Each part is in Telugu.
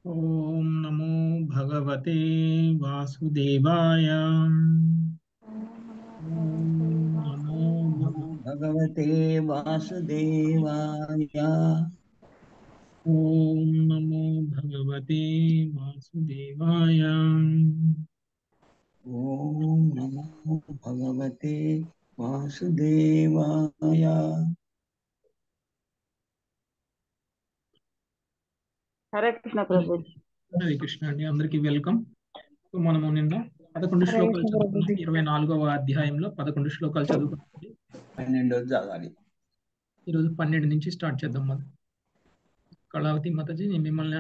ॐ नमो भगवते वासुदेवाय ॐ नमो भगवते भगवते वासुदेवाय ॐ नमो भगवते वासुदेवाय ॐ नमो भगवते वासुदेवाय హరే కృష్ణ ప్రభు హరే కృష్ణ అండి అందరికీ వెల్కమ్ సో మనము నిన్న పదకొండు శ్లోకాలు చదువుకున్నాం ఇరవై నాలుగవ అధ్యాయంలో పదకొండు శ్లోకాలు చదువుకున్నాం పన్నెండో చదవాలి ఈరోజు పన్నెండు నుంచి స్టార్ట్ చేద్దాం మరి కళావతి మాతాజీ నేను మిమ్మల్ని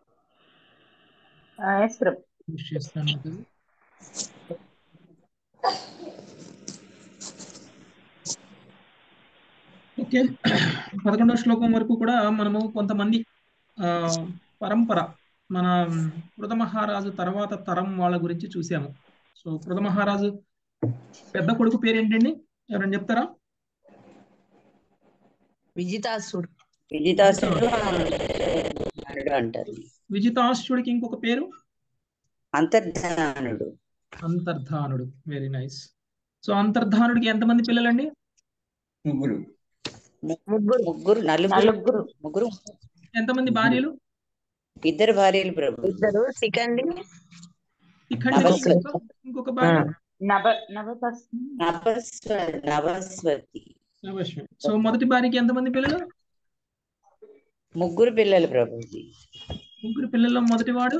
ఎస్ ప్రభు విష్ చేస్తాను మాతాజీ ఓకే పదకొండవ శ్లోకం వరకు కూడా మనము కొంతమంది ఆ పరంపర మన కృత మహారాజు తర్వాత తరం వాళ్ళ గురించి చూసాము సో కృత మహారాజు పెద్ద కొడుకు పేరు ఏంటండి ఎవరైనా చెప్తారా విజితాసుడు విజితాసుడు అంటారు విజితాశ్వుడికి ఇంకొక పేరు అంతర్ధానుడు అంతర్ధానుడు వెరీ నైస్ సో అంతర్ధానుడికి ఎంతమంది పిల్లలండి ముగ్గురు ముగ్గురు ముగ్గురు నలుగురు నలుగురు ముగ్గురు ఎంతమంది భార్యలు ఇద్దరు భార్యలు ప్రభు ఇద్దరు సికండి ఇక్కడ నమస్తే. ఇంకొక భార్య నభ నభపస్ నభస్వ నభస్వతి అవశ్యం సో మొదటి భార్యకి ఎంతమంది పిల్లలు ముగ్గురు పిల్లలు ప్రభుజీ ముగ్గురు పిల్లల్లో మొదటి వాడు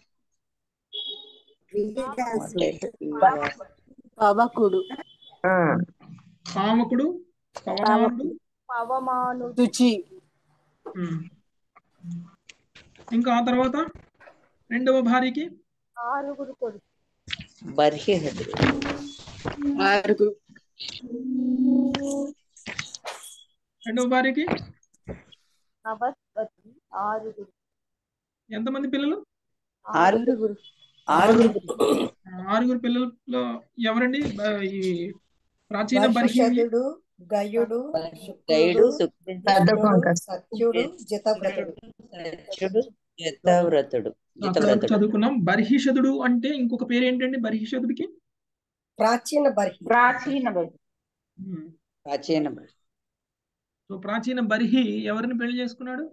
పవకుడు కామకుడు పవనాముడు పవమాను రుచి ఉమ్. ఇంకా ఆ తర్వాత రెండవ భార్యకి ఆరుగురు కొడుకు బర్హిహదుడు ఆరుగురు రెండవ భార్యకి నవస్వతి ఆరుగురు ఎంతమంది పిల్లలు ఆరుగురు ఆరుగురు ఆరుగురు పిల్లల్లో ఎవరండి బ- ఈ ప్రాచీన బర్హి బర్హిషదుడు గయుడు గైడు శుక్రుడు, సత్యుడు జితవ్రతుడు సత్యుడు జతవ్రతుడు ఆ తర్వాత జితవ్రతుడు చదువుకున్నాం బర్హిషదుడు అంటే ఇంకొక పేరు ఏంటండి బర్హిషదుడికి ప్రాచీన బర్హి ప్రాచీన బలి ఉమ్. ప్రాచీన సో ప్రాచీన బర్హి ఎవరిని పెళ్లి చేసుకున్నాడు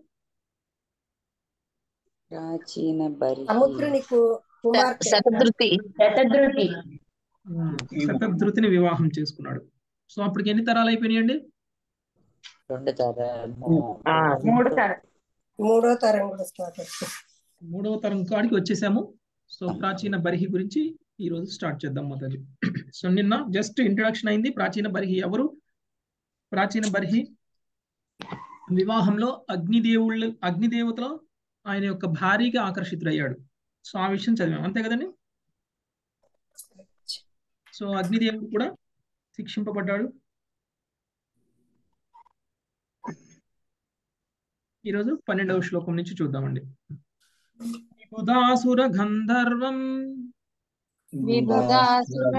ప్రాచీన బరి సముద్రుని కు- కుమార్తె శతధృతి శతధృతి శతధృతిని వివాహం చేసుకున్నాడు సో అప్పటికి ఎన్ని తరాలు అయిపోయినాయండి రెండు తరము మూడు తర మూడో తరం కూడా స్టార్ట్ అవుతుంది మూడవ తరం కాడికి వచ్చేసాము సో ప్రాచీన బర్హి గురించి ఈ రోజు స్టార్ట్ చేద్దాం మొదలు సో నిన్న జస్ట్ ఇంట్రడక్షన్ అయింది ప్రాచీన బర్హి ఎవరు ప్రాచీన బర్హి వివాహంలో అగ్నిదేవుళ్ళు అగ్నిదేవతలో ఆయన యొక్క భార్యగా ఆకర్షితుడయ్యాడు సో ఆ విషయం చదివాం అంతే కదండి సో అగ్నిదేవుడు కూడా శిక్షింపబడ్డాడు ఈరోజు పన్నెండవ శ్లోకం నుంచి చూద్దామండి ఉదాసుర గంధర్వం విబుధాసుర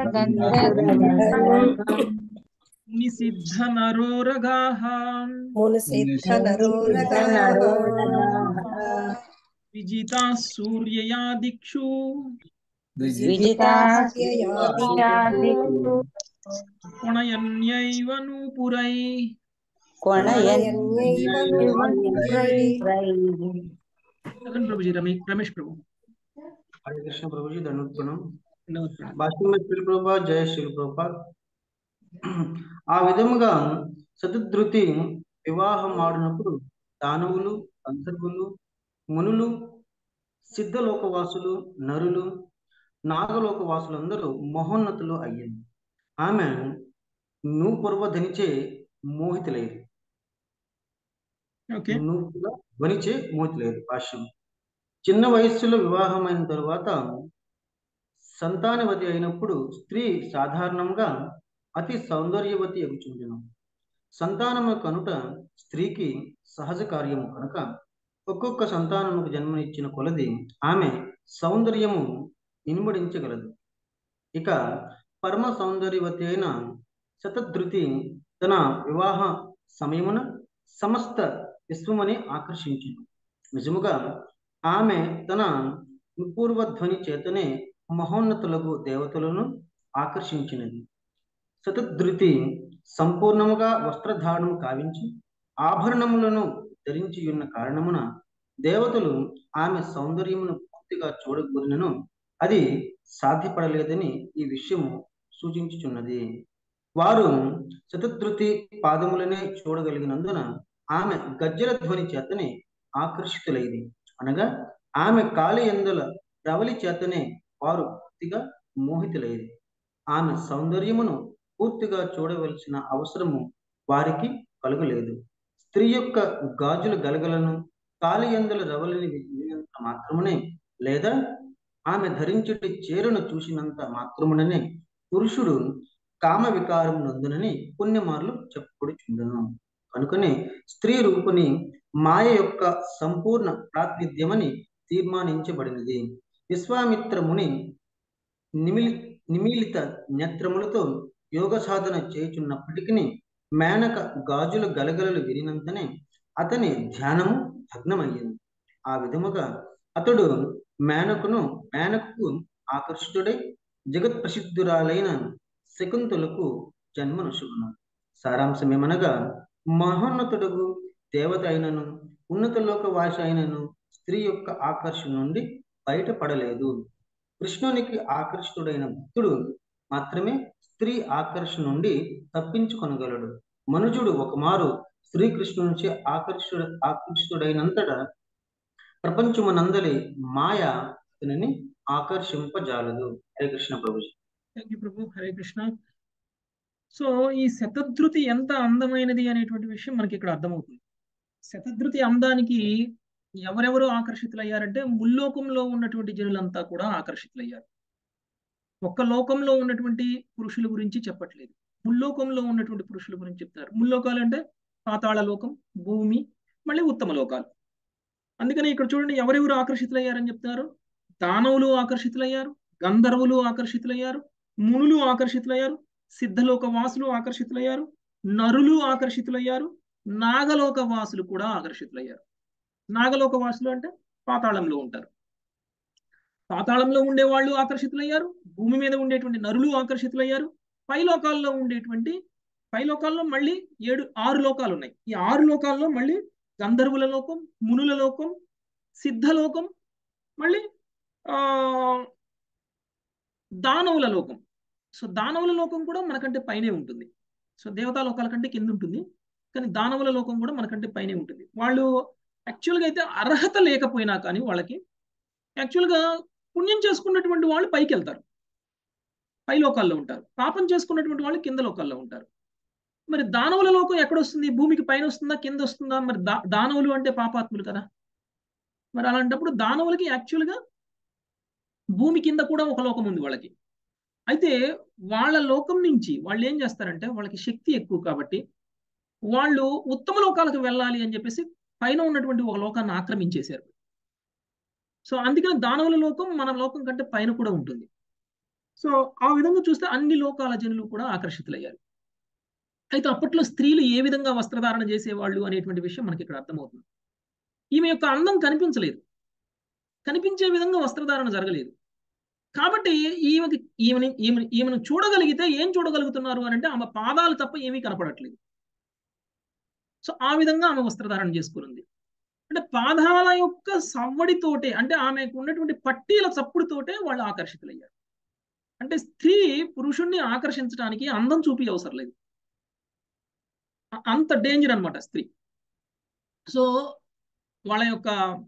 నిసిద్ధ నరోరగాః ముని సిద్ధ నరోరగా విజితా సూర్యయా దిక్షు పుణయన్యైవ నూపురై చదవండి ప్రభుజీ రమే రమేష్ ప్రభు हरे कृष्ण प्रभु जी धन्यवाद प्रणाम రెండవ ప్రణామం. భాష్యం శిల్ ప్రభా జయ శిల్ ప్రభా ఆ విధముగా సతధృతి వివాహం ఆడినప్పుడు దానవులు గంధర్వులు మునులు సిద్ధలోకవాసులు నరులు నాగలోకవాసులందరూ మహోన్నతులు అయ్యింది ఆమె నూపూర్వధనిచే మోహితులైరు ఓకే నూపుల ధ్వనిచే మోహితులైరు భాష్యం చిన్న వయస్సులో వివాహమైన తరువాత సంతానవతి అయినప్పుడు స్త్రీ సాధారణంగా అతి సౌందర్యవతి అగుచుండెను సంతానము కనుట స్త్రీకి సహజ కార్యము కనుక ఒక్కొక్క సంతానముకు జన్మనిచ్చిన కొలది ఆమె సౌందర్యము ఇనుమడించగలదు ఇక పరమ సౌందర్యవతి అయిన శతధృతి తన వివాహ సమయమున సమస్త విశ్వమని ఆకర్షించింది నిజముగా ఆమె తన పూర్వ ధ్వని చేతనే మహోన్నతులకు దేవతలను ఆకర్షించినది శతధృతి సంపూర్ణముగా వస్త్రధారణము కావించి ఆభరణములను ధరించి ఉన్న కారణమున దేవతలు ఆమె సౌందర్యమును పూర్తిగా చూడకూరినను అది సాధ్యపడలేదని ఈ విషయము సూచించుచున్నది వారు శతధృతి పాదములనే చూడగలిగినందున ఆమె గజ్జల ధ్వని చేతనే ఆకర్షితులైది అనగా ఆమె కాలి ఎందుల రవలి చేతనే వారు పూర్తిగా మోహితులైది ఆమె సౌందర్యమును పూర్తిగా చూడవలసిన అవసరము వారికి కలుగలేదు స్త్రీ యొక్క గాజుల గలగలను కాలి ఎందుల రవలిని వినినంత మాత్రమునే లేదా ఆమె ధరించటి చీరను చూసినంత మాత్రముననే పురుషుడు కామ వికారం నందునని పుణ్యమార్లు చెప్పుకొడుచుండును కనుకనే స్త్రీ రూపుని మాయ యొక్క సంపూర్ణ ప్రాతినిధ్యమని తీర్మానించబడినది విశ్వామిత్ర ముని నిమిలి నిమిలిత నేత్రములతో యోగ సాధన చేయుచున్నప్పటికీ మేనక గాజుల గలగలలు వినినంతనే అతని ధ్యానము భగ్నమయ్యింది ఆ విధముగా అతడు మేనకును మేనకు ఆకర్షితుడై జగత్ ప్రసిద్ధురాలైన శకుంతలకు జన్మనొసుగును సారాంశమేమనగా మహోన్నతుడుగు దేవత అయినను ఉన్నత లోక వాస అయినను స్త్రీ యొక్క ఆకర్షణ నుండి బయటపడలేదు కృష్ణునికి ఆకర్షితుడైన భక్తుడు మాత్రమే స్త్రీ ఆకర్షణ నుండి తప్పించుకొనగలడు మనుజుడు ఒకమారు శ్రీకృష్ణు నుంచి ఆకర్షుడు ఆకర్షితుడైనంతటా ప్రపంచమునందలి మాయ అతనిని ఆకర్షింపజాలదు Hare Krishna Prabhuji thank you Prabhu Hare Krishna so ఈ శతధృతి ఎంత అందమైనది అనేటువంటి విషయం మనకి ఇక్కడ అర్థమవుతుంది శతధృతి అందానికి ఎవరెవరు ఆకర్షితులయ్యారంటే ముల్లోకంలో ఉన్నటువంటి జనులంతా కూడా ఆకర్షితులయ్యారు ఒక్క లోకంలో ఉన్నటువంటి పురుషుల గురించి చెప్పట్లేదు ముల్లోకంలో ఉన్నటువంటి పురుషుల గురించి చెప్తారు ముల్లోకాలు అంటే పాతాళ లోకం భూమి మళ్ళీ ఉత్తమ లోకాలు అందుకని ఇక్కడ చూడండి ఎవరెవరు ఆకర్షితులయ్యారని చెప్తారు దానవులు ఆకర్షితులయ్యారు గంధర్వులు ఆకర్షితులయ్యారు మునులు ఆకర్షితులయ్యారు సిద్ధలోక వాసులు ఆకర్షితులయ్యారు నరులు ఆకర్షితులయ్యారు నాగలోక వాసులు కూడా ఆకర్షితులయ్యారు నాగలోక వాసులు అంటే పాతాళంలో ఉంటారు పాతాళంలో ఉండే వాళ్ళు ఆకర్షితులయ్యారు భూమి మీద ఉండేటువంటి నరులు ఆకర్షితులయ్యారు పై లోకాల్లో ఉండేటువంటి పై లోకాల్లో మళ్ళీ ఏడు ఆరు లోకాలు ఉన్నాయి ఈ ఆరు లోకాల్లో మళ్ళీ గంధర్వుల లోకం మునుల లోకం సిద్ధలోకం మళ్ళీ ఆ దానవుల లోకం సో దానవుల లోకం కూడా మనకంటే పైనే ఉంటుంది సో దేవతా లోకాల కంటే కింద ఉంటుంది కానీ దానవుల లోకం కూడా మనకంటే పైనే ఉంటుంది వాళ్ళు యాక్చువల్గా అయితే అర్హత లేకపోయినా కానీ వాళ్ళకి యాక్చువల్గా పుణ్యం చేసుకున్నటువంటి వాళ్ళు పైకి వెళ్తారు పై లోకాల్లో ఉంటారు పాపం చేసుకున్నటువంటి వాళ్ళు కింద లోకాల్లో ఉంటారు మరి దానవుల లోకం ఎక్కడొస్తుంది భూమికి పైన వస్తుందా కింద వస్తుందా మరి దా దానవులు అంటే పాపాత్ములు కదా మరి అలాంటప్పుడు దానవులకి యాక్చువల్గా భూమి కింద కూడా ఒక లోకం ఉంది వాళ్ళకి అయితే వాళ్ళ లోకం నుంచి వాళ్ళు ఏం చేస్తారంటే వాళ్ళకి శక్తి ఎక్కువ కాబట్టి వాళ్ళు ఉత్తమ లోకాలకు వెళ్ళాలి అని చెప్పేసి పైన ఉన్నటువంటి ఒక లోకాన్ని ఆక్రమించేశారు సో అందుకని దానవుల లోకం మన లోకం కంటే పైన కూడా ఉంటుంది సో ఆ విధంగా చూస్తే అన్ని లోకాల జనులు కూడా ఆకర్షితులయ్యారు అయితే అప్పట్లో స్త్రీలు ఏ విధంగా వస్త్రధారణ చేసేవాళ్ళు అనేటువంటి విషయం మనకి ఇక్కడ అర్థమవుతుంది ఈమె యొక్క అందం కనిపించలేదు కనిపించే విధంగా వస్త్రధారణ జరగలేదు కాబట్టి ఈమెకి ఈమెని ఈమె ఈమెను చూడగలిగితే ఏం చూడగలుగుతున్నారు అని అంటే ఆమె పాదాలు తప్ప ఏమీ కనపడట్లేదు సో ఆ విధంగా ఆమె వస్త్రధారణ చేసుకునింది అంటే పాదాల యొక్క సవ్వడితోటే అంటే ఆమెకు ఉన్నటువంటి పట్టీల చప్పుడుతోటే వాళ్ళు ఆకర్షితులయ్యారు అంటే స్త్రీ పురుషుణ్ణి ఆకర్షించడానికి అందం చూపి అవసరం లేదు అంత డేంజర్ అనమాట స్త్రీ సో వాళ్ళ యొక్క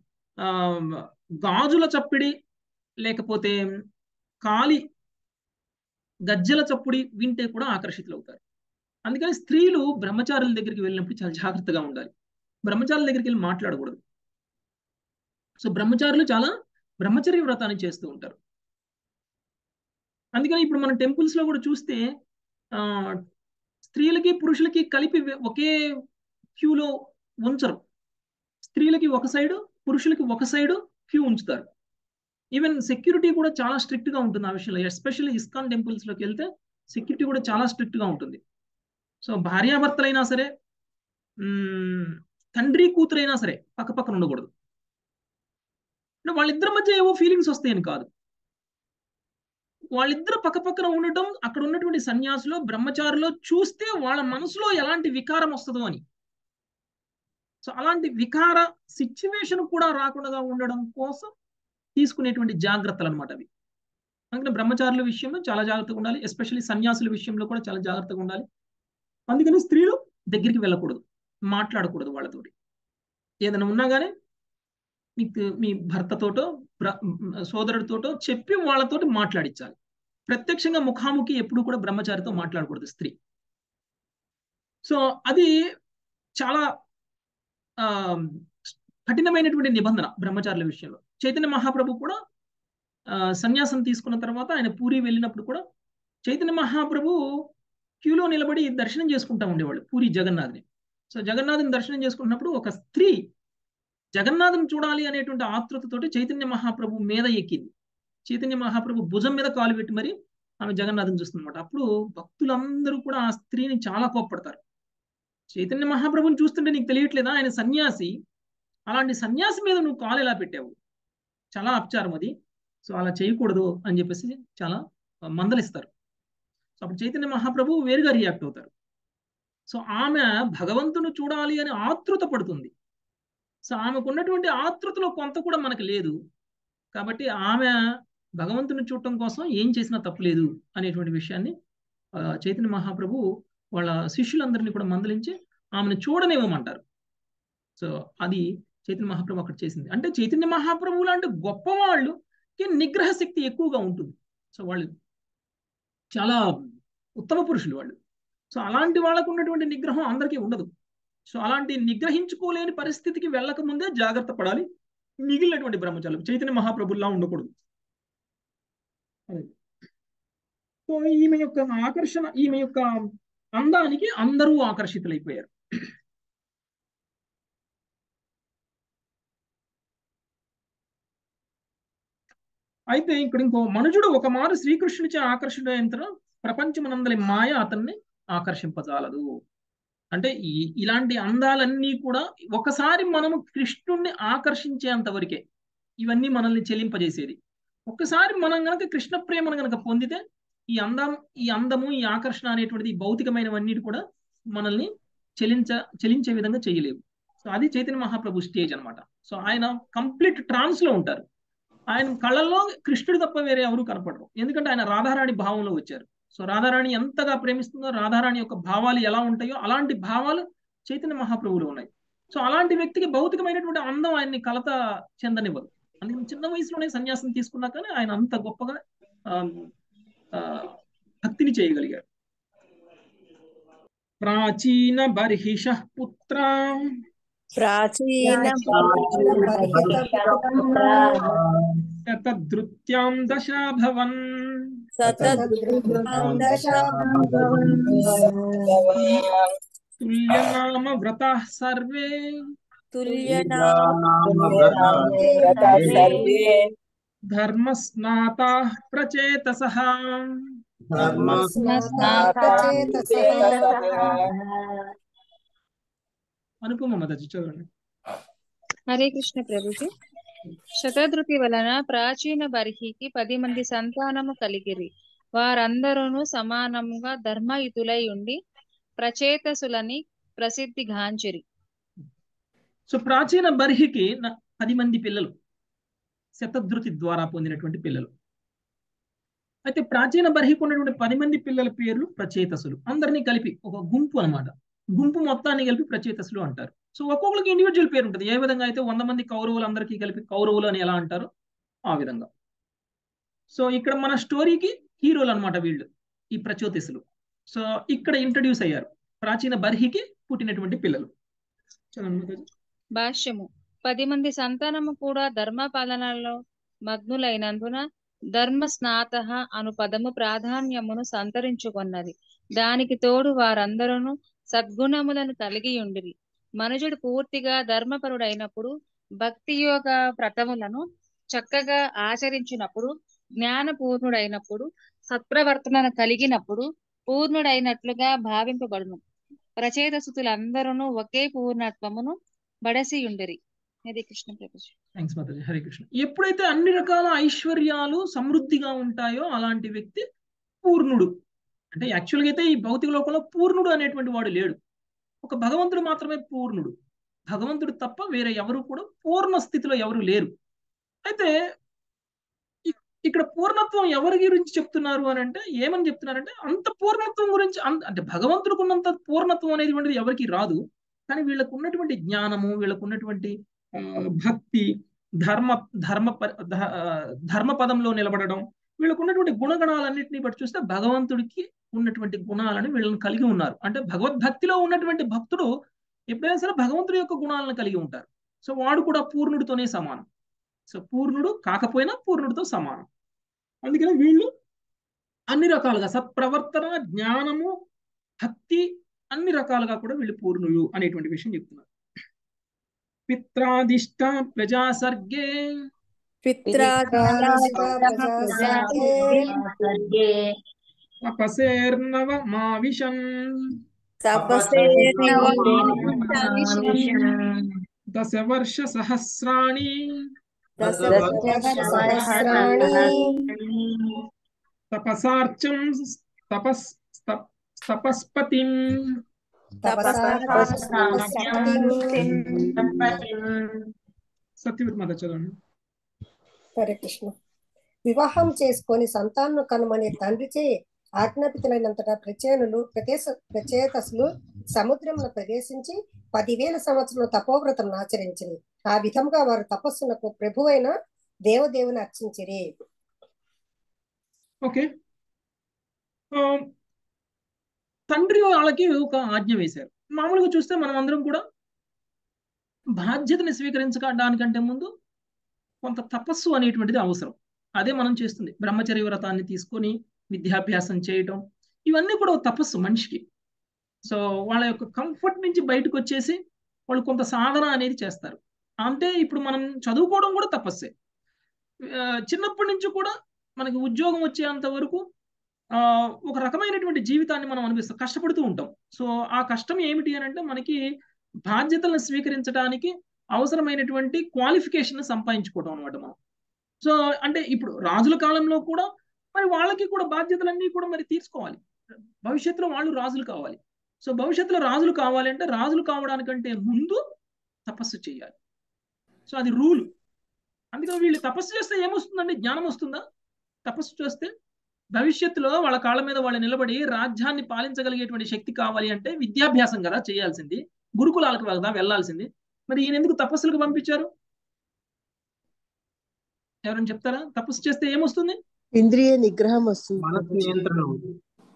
గాజుల చప్పిడి లేకపోతే కాలి గజ్జల చప్పుడి వింటే కూడా ఆకర్షితులు అవుతారు అందుకని స్త్రీలు బ్రహ్మచారుల దగ్గరికి వెళ్ళినప్పుడు చాలా జాగ్రత్తగా ఉండాలి బ్రహ్మచారుల దగ్గరికి వెళ్ళి మాట్లాడకూడదు సో బ్రహ్మచారులు చాలా బ్రహ్మచర్య వ్రతాన్ని చేస్తూ ఉంటారు అందుకని ఇప్పుడు మన టెంపుల్స్ లో కూడా చూస్తే ఆ స్త్రీలకి పురుషులకి కలిపి ఒకే క్యూలో ఉంచరు స్త్రీలకి ఒక సైడు పురుషులకి ఒక సైడు క్యూ ఉంచుతారు ఈవెన్ సెక్యూరిటీ కూడా చాలా స్ట్రిక్ట్ గా ఉంటుంది ఆ విషయంలో ఎస్పెషల్లీ ఇస్కాన్ టెంపుల్స్ లోకి వెళ్తే సెక్యూరిటీ కూడా చాలా స్ట్రిక్ట్ గా ఉంటుంది సో భార్యాభర్తలైనా సరే తండ్రి కూతురైనా సరే పక్క పక్కన ఉండకూడదు అంటే వాళ్ళిద్దరి మధ్య ఏవో ఫీలింగ్స్ వస్తాయని కాదు వాళ్ళిద్దరు పక్క పక్కన ఉండటం అక్కడ ఉన్నటువంటి సన్యాసులో బ్రహ్మచారిలో చూస్తే వాళ్ళ మనసులో ఎలాంటి వికారం వస్తుందో అని సో అలాంటి వికార సిచ్యువేషన్ కూడా రాకుండా ఉండడం కోసం తీసుకునేటువంటి జాగ్రత్తలు అనమాట అవి అందుకని బ్రహ్మచారుల విషయంలో చాలా జాగ్రత్తగా ఉండాలి ఎస్పెషల్లీ సన్యాసుల విషయంలో కూడా చాలా జాగ్రత్తగా ఉండాలి అందుకని స్త్రీలు దగ్గరికి వెళ్ళకూడదు మాట్లాడకూడదు వాళ్ళతోటి ఏదైనా ఉన్నా కానీ మీకు మీ భర్తతోటో బ్ర- సోదరుడితోటో చెప్పి వాళ్ళతోటి మాట్లాడించాలి ప్రత్యక్షంగా ముఖాముఖి ఎప్పుడు కూడా బ్రహ్మచారితో మాట్లాడకూడదు స్త్రీ సో అది చాలా ఆ కఠినమైనటువంటి నిబంధన బ్రహ్మచారుల విషయంలో చైతన్య మహాప్రభు కూడా ఆ, సన్యాసం తీసుకున్న తర్వాత ఆయన పూరి వెళ్ళినప్పుడు కూడా చైతన్య మహాప్రభు క్యూలో నిలబడి దర్శనం చేసుకుంటా ఉండేవాళ్ళు పూరి జగన్నాథ్ని సో జగన్నాథుని దర్శనం చేసుకున్నప్పుడు ఒక స్త్రీ జగన్నాథం చూడాలి అనేటువంటి ఆతృతతోటి చైతన్య మహాప్రభు మీద ఎక్కింది చైతన్య మహాప్రభు భుజం మీద కాలు పెట్టి మరి ఆమె జగన్నాథం చూస్తుందన్నమాట అప్పుడు భక్తులందరూ కూడా ఆ స్త్రీని చాలా కోప్పడతారు చైతన్య మహాప్రభుని చూస్తుంటే నీకు తెలియట్లేదా ఆయన సన్యాసి అలాంటి సన్యాసి మీద నువ్వు కాలు ఎలా పెట్టావు చాలా అపచారం అది సో అలా చేయకూడదు అని చెప్పేసి చాలా మందలిస్తారు సో అప్పుడు చైతన్య మహాప్రభు వేరుగా రియాక్ట్ అవుతారు సో ఆమె భగవంతుని చూడాలి అని ఆతృత పడుతుంది సో ఆమెకు ఉన్నటువంటి ఆతృతలో కొంత కూడా మనకు లేదు కాబట్టి ఆమె భగవంతుని చూడటం కోసం ఏం చేసినా తప్పులేదు అనేటువంటి విషయాన్ని ఆ, చైతన్య మహాప్రభు వాళ్ళ శిష్యులందరినీ కూడా మందలించి ఆమెను చూడనివ్వమంటారు సో అది చైతన్య మహాప్రభు అక్కడ చేసింది అంటే చైతన్య మహాప్రభు లాంటి గొప్ప వాళ్ళకి నిగ్రహ శక్తి ఎక్కువగా ఉంటుంది సో వాళ్ళు చాలా ఉత్తమ పురుషులు వాళ్ళు సో అలాంటి వాళ్ళకు ఉన్నటువంటి నిగ్రహం అందరికీ ఉండదు సో అలాంటి నిగ్రహించుకోలేని పరిస్థితికి వెళ్ళక ముందే జాగ్రత్త పడాలి మిగిలినటువంటి బ్రహ్మచారులు చైతన్య మహాప్రభుల్లా ఉండకూడదు అదే. సో ఈమె యొక్క ఆకర్షణ ఈమె యొక్క అందానికి అందరూ ఆకర్షితులైపోయారు అయితే ఇక్కడ ఇంకో మనుజుడు ఒక మారు శ్రీకృష్ణునిచే ఆకర్షితుడైన ప్రపంచమనందలి మాయ అతన్ని ఆకర్షింపజాలదు అంటే ఈ ఇలాంటి అందాలన్నీ కూడా ఒకసారి మనము కృష్ణుణ్ణి ఆకర్షించేంత వరకే ఇవన్నీ మనల్ని చెలింపజేసేది ఒక్కసారి మనం గనక కృష్ణ ప్రేమను గనక పొందితే ఈ అందం ఈ అందము ఈ ఆకర్షణ అనేటువంటిది ఈ భౌతికమైనవన్నీ కూడా మనల్ని చెలించ చెలించే విధంగా చేయలేవు సో అది చైతన్య మహాప్రభు స్టేజ్ అన్నమాట సో ఆయన కంప్లీట్ ట్రాన్స్ లో ఉంటారు ఆయన కళ్ళల్లో కృష్ణుడు తప్ప వేరే ఎవరు కనపడరు ఎందుకంటే ఆయన రాధారాణి భావంలో వచ్చారు సో రాధారాణి ఎంతగా ప్రేమిస్తుందో రాధారాణి యొక్క భావాలు ఎలా ఉంటాయో అలాంటి భావాలు చైతన్య మహాప్రభువులో ఉన్నాయి సో అలాంటి వ్యక్తికి భౌతికమైనటువంటి అందం ఆయన్ని కలత చెందనివ్వదు అందుకని చిన్న వయసులోనే సన్యాసం తీసుకున్నా కానీ ఆయన అంత గొప్పగా ఆ, ఆ, భక్తిని చేయగలిగారు ప్రాచీన బర్హిష పుత్ర ప్రాచీన శతధృత్యాం దశాభవన్ తుల్యనామ వ్రత సర్వే ధర్మస్నాతా ప్రచేతస అనుపమ మదర్జీ చదవండి హరే కృష్ణ ప్రభుజీ శతధృతి వలన ప్రాచీన బర్హికి పది మంది సంతానము కలిగిరి వారందరూ సమానముగా ధర్మయుతులై ఉండి ప్రచేతసులని ప్రసిద్ధి గాంచిరి సో ప్రాచీన బర్హికి న- పది మంది పిల్లలు శతధృతి ద్వారా పొందినటువంటి పిల్లలు అయితే ప్రాచీన బర్హికి ఉన్నటువంటి పది మంది పిల్లల పేర్లు ప్రచేతసులు అందరినీ కలిపి ఒక గుంపు అన్నమాట గుంపు మొత్తాన్ని కలిపి ప్రచేతసులు అంటారు సో ఒక్కొక్కరికి ఇండివిజువల్ పేరు ఉంటుంది ఏ విధంగా అయితే వంద మంది కౌరవులు అందరికీ కలిపి కౌరవులు అని ఎలా అంటారో ఆ విధంగా సో ఇక్కడ మన స్టోరీకి హీరోలు అన్నమాట వీళ్ళు ఈ ప్రచోతిసులు సో ఇక్కడ ఇంట్రడ్యూస్ అయ్యారు ప్రాచీన బర్హికి పుట్టినటువంటి పిల్లలు చదవండి మాతాజీ. భాష్యము పది మంది సంతానము కూడా ధర్మ పాలనలో మగ్నులైనందున ధర్మ స్నాత అను పదము ప్రాధాన్యమును సంతరించుకొన్నది దానికి తోడు వారందరూ సద్గుణములను కలిగి ఉండిరి మనుజుడు పూర్తిగా ధర్మపరుడైనప్పుడు భక్తి యోగ వ్రతములను చక్కగా ఆచరించినప్పుడు జ్ఞానపూర్ణుడైనప్పుడు సత్ప్రవర్తనను కలిగినప్పుడు పూర్ణుడైనట్లుగా భావింపబడును ప్రచేతసుతులందరూ ఒకే పూర్ణత్వమును బడసి ఉండిరి హరే కృష్ణ ప్రభుజీ థ్యాంక్స్ మాతాజీ హరే కృష్ణ ఎప్పుడైతే అన్ని రకాల ఐశ్వర్యాలు సమృద్ధిగా ఉంటాయో అలాంటి వ్యక్తి పూర్ణుడు అంటే యాక్చువల్గా అయితే ఈ భౌతిక లోకంలో పూర్ణుడు అనేటువంటి వాడు లేడు ఒక భగవంతుడు మాత్రమే పూర్ణుడు భగవంతుడు తప్ప వేరే ఎవరు కూడా పూర్ణ స్థితిలో ఎవరు లేరు అయితే ఇ- ఇక్కడ పూర్ణత్వం ఎవరి గురించి చెప్తున్నారు అని అంటే ఏమని చెప్తున్నారంటే అంత పూర్ణత్వం గురించి అంత అంటే భగవంతుడికి ఉన్నంత పూర్ణత్వం అనేటువంటిది ఎవరికి రాదు కానీ వీళ్ళకు ఉన్నటువంటి జ్ఞానము వీళ్ళకు ఉన్నటువంటి ఆ, భక్తి ధర్మ ధర్మ ప- ధ- ఆ, ధర్మ పదంలో నిలబడడం వీళ్ళకు ఉన్నటువంటి గుణగణాలన్నింటినీ బట్టి చూస్తే భగవంతుడికి ఉన్నటువంటి గుణాలను వీళ్ళని కలిగి ఉన్నారు అంటే భగవద్భక్తిలో ఉన్నటువంటి భక్తుడు ఎప్పుడైనా సరే భగవంతుడి యొక్క గుణాలను కలిగి ఉంటారు సో వాడు కూడా పూర్ణుడితోనే సమానం సో పూర్ణుడు కాకపోయినా పూర్ణుడితో సమానం అందుకని వీళ్ళు అన్ని రకాలుగా సత్ప్రవర్తన జ్ఞానము భక్తి అన్ని రకాలుగా కూడా వీళ్ళు పూర్ణులు అనేటువంటి విషయం చెప్తున్నారు పిత్రాదిష్ట ప్రజాసర్గే తపసేర్నవ మావిశం దశ వర్ష సహస్రాణి తపసార్చం తపస్ తప్- తపస్పతిం సత్యవతి మాత చదవండి హరే కృష్ణ వివాహం చేసుకొని సంతానం కనుమనే తండ్రిచే ఆజ్ఞాపితులైనంతటా ప్రచేనులు ప్రదేశ ప్రచేతసులు సముద్రంలో ప్రవేశించి పదివేల సంవత్సరాలు తపోవ్రతం ఆచరించింది ఆ విధంగా వారు తపస్సునకు ప్రభువైన దేవదేవుని అర్చించిరి ఓకే ఆ, తండ్రి వాళ్ళకి ఒక ఆజ్ఞ వేశారు మామూలుగా చూస్తే మనం అందరం కూడా బాధ్యతని స్వీకరించడానికంటే ముందు కొంత తపస్సు అనేటువంటిది అవసరం అదే మనం చేస్తుంది బ్రహ్మచర్య వ్రతాన్ని తీసుకొని విద్యాభ్యాసం చేయటం ఇవన్నీ కూడా ఒక తపస్సు మనిషికి సో వాళ్ళ యొక్క కంఫర్ట్ నుంచి బయటకు వచ్చేసి వాళ్ళు కొంత సాధన అనేది చేస్తారు అంటే ఇప్పుడు మనం చదువుకోవడం కూడా తపస్సే ఆ, చిన్నప్పటి నుంచి కూడా మనకి ఉద్యోగం వచ్చేంత వరకు ఆ, ఒక రకమైనటువంటి జీవితాన్ని మనం అనిపిస్తాం కష్టపడుతూ ఉంటాం సో ఆ కష్టం ఏమిటి అని అంటే మనకి బాధ్యతలను స్వీకరించడానికి అవసరమైనటువంటి క్వాలిఫికేషన్ సంపాదించుకోవడం అనమాట మనం సో అంటే ఇప్పుడు రాజుల కాలంలో కూడా మరి వాళ్ళకి కూడా బాధ్యతలన్నీ కూడా మరి తీర్చుకోవాలి భవిష్యత్తులో వాళ్ళు రాజులు కావాలి సో భవిష్యత్తులో రాజులు కావాలి అంటే రాజులు కావడానికంటే ముందు తపస్సు చేయాలి సో అది రూల్ అందుకని వీళ్ళు తపస్సు చేస్తే ఏమొస్తుందండి జ్ఞానం వస్తుందా తపస్సు చేస్తే భవిష్యత్తులో వాళ్ళ కాళ్ళ మీద వాళ్ళు నిలబడి రాజ్యాన్ని పాలించగలిగేటువంటి శక్తి కావాలి అంటే విద్యాభ్యాసం కదా చేయాల్సింది గురుకులాలకు కదా వెళ్ళాల్సింది మరి ఈయన ఎందుకు తపస్సులకు పంపించారు ఎవరైనా చెప్తారా తపస్సు చేస్తే ఏమొస్తుంది ఇంద్రియ నిగ్రహం వస్తుంది మనసు ప్రభుజీ. నియంత్రణ ఉంది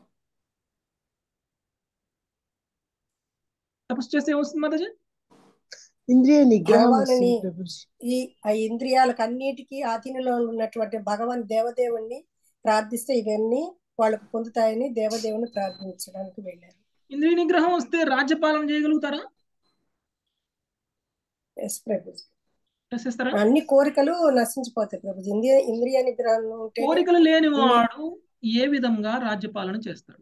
తపస్సు చేస్తే ఏమొస్తుంది మాతాజీ ఇంద్రియ నిగ్రహం భగవానుని వస్తుంది ప్రభుజీ ఈ ఆ ఇంద్రియాలకు అన్నిటికీ ఆధీనంలో ఉన్నటువంటి భగవాన్ దేవదేవుణ్ణి ప్రార్థిస్తే ఇవన్నీ వాళ్ళకు పొందుతాయని దేవదేవుని ప్రార్థించడానికి వెళ్ళారు ఇంద్రియ నిగ్రహం వస్తే రాజ్యపాలన చేయగలుగుతారా ఎస్ ప్రభుజీ చేసేస్తారా అన్ని కోరికలు నశించిపోతాయి ప్రభుజీ ఇంద్రియ ఇంద్రియ నిగ్రహం ఉంటే కోరికలు లేని వాడు ఏ విధంగా రాజ్యపాలన చేస్తాడు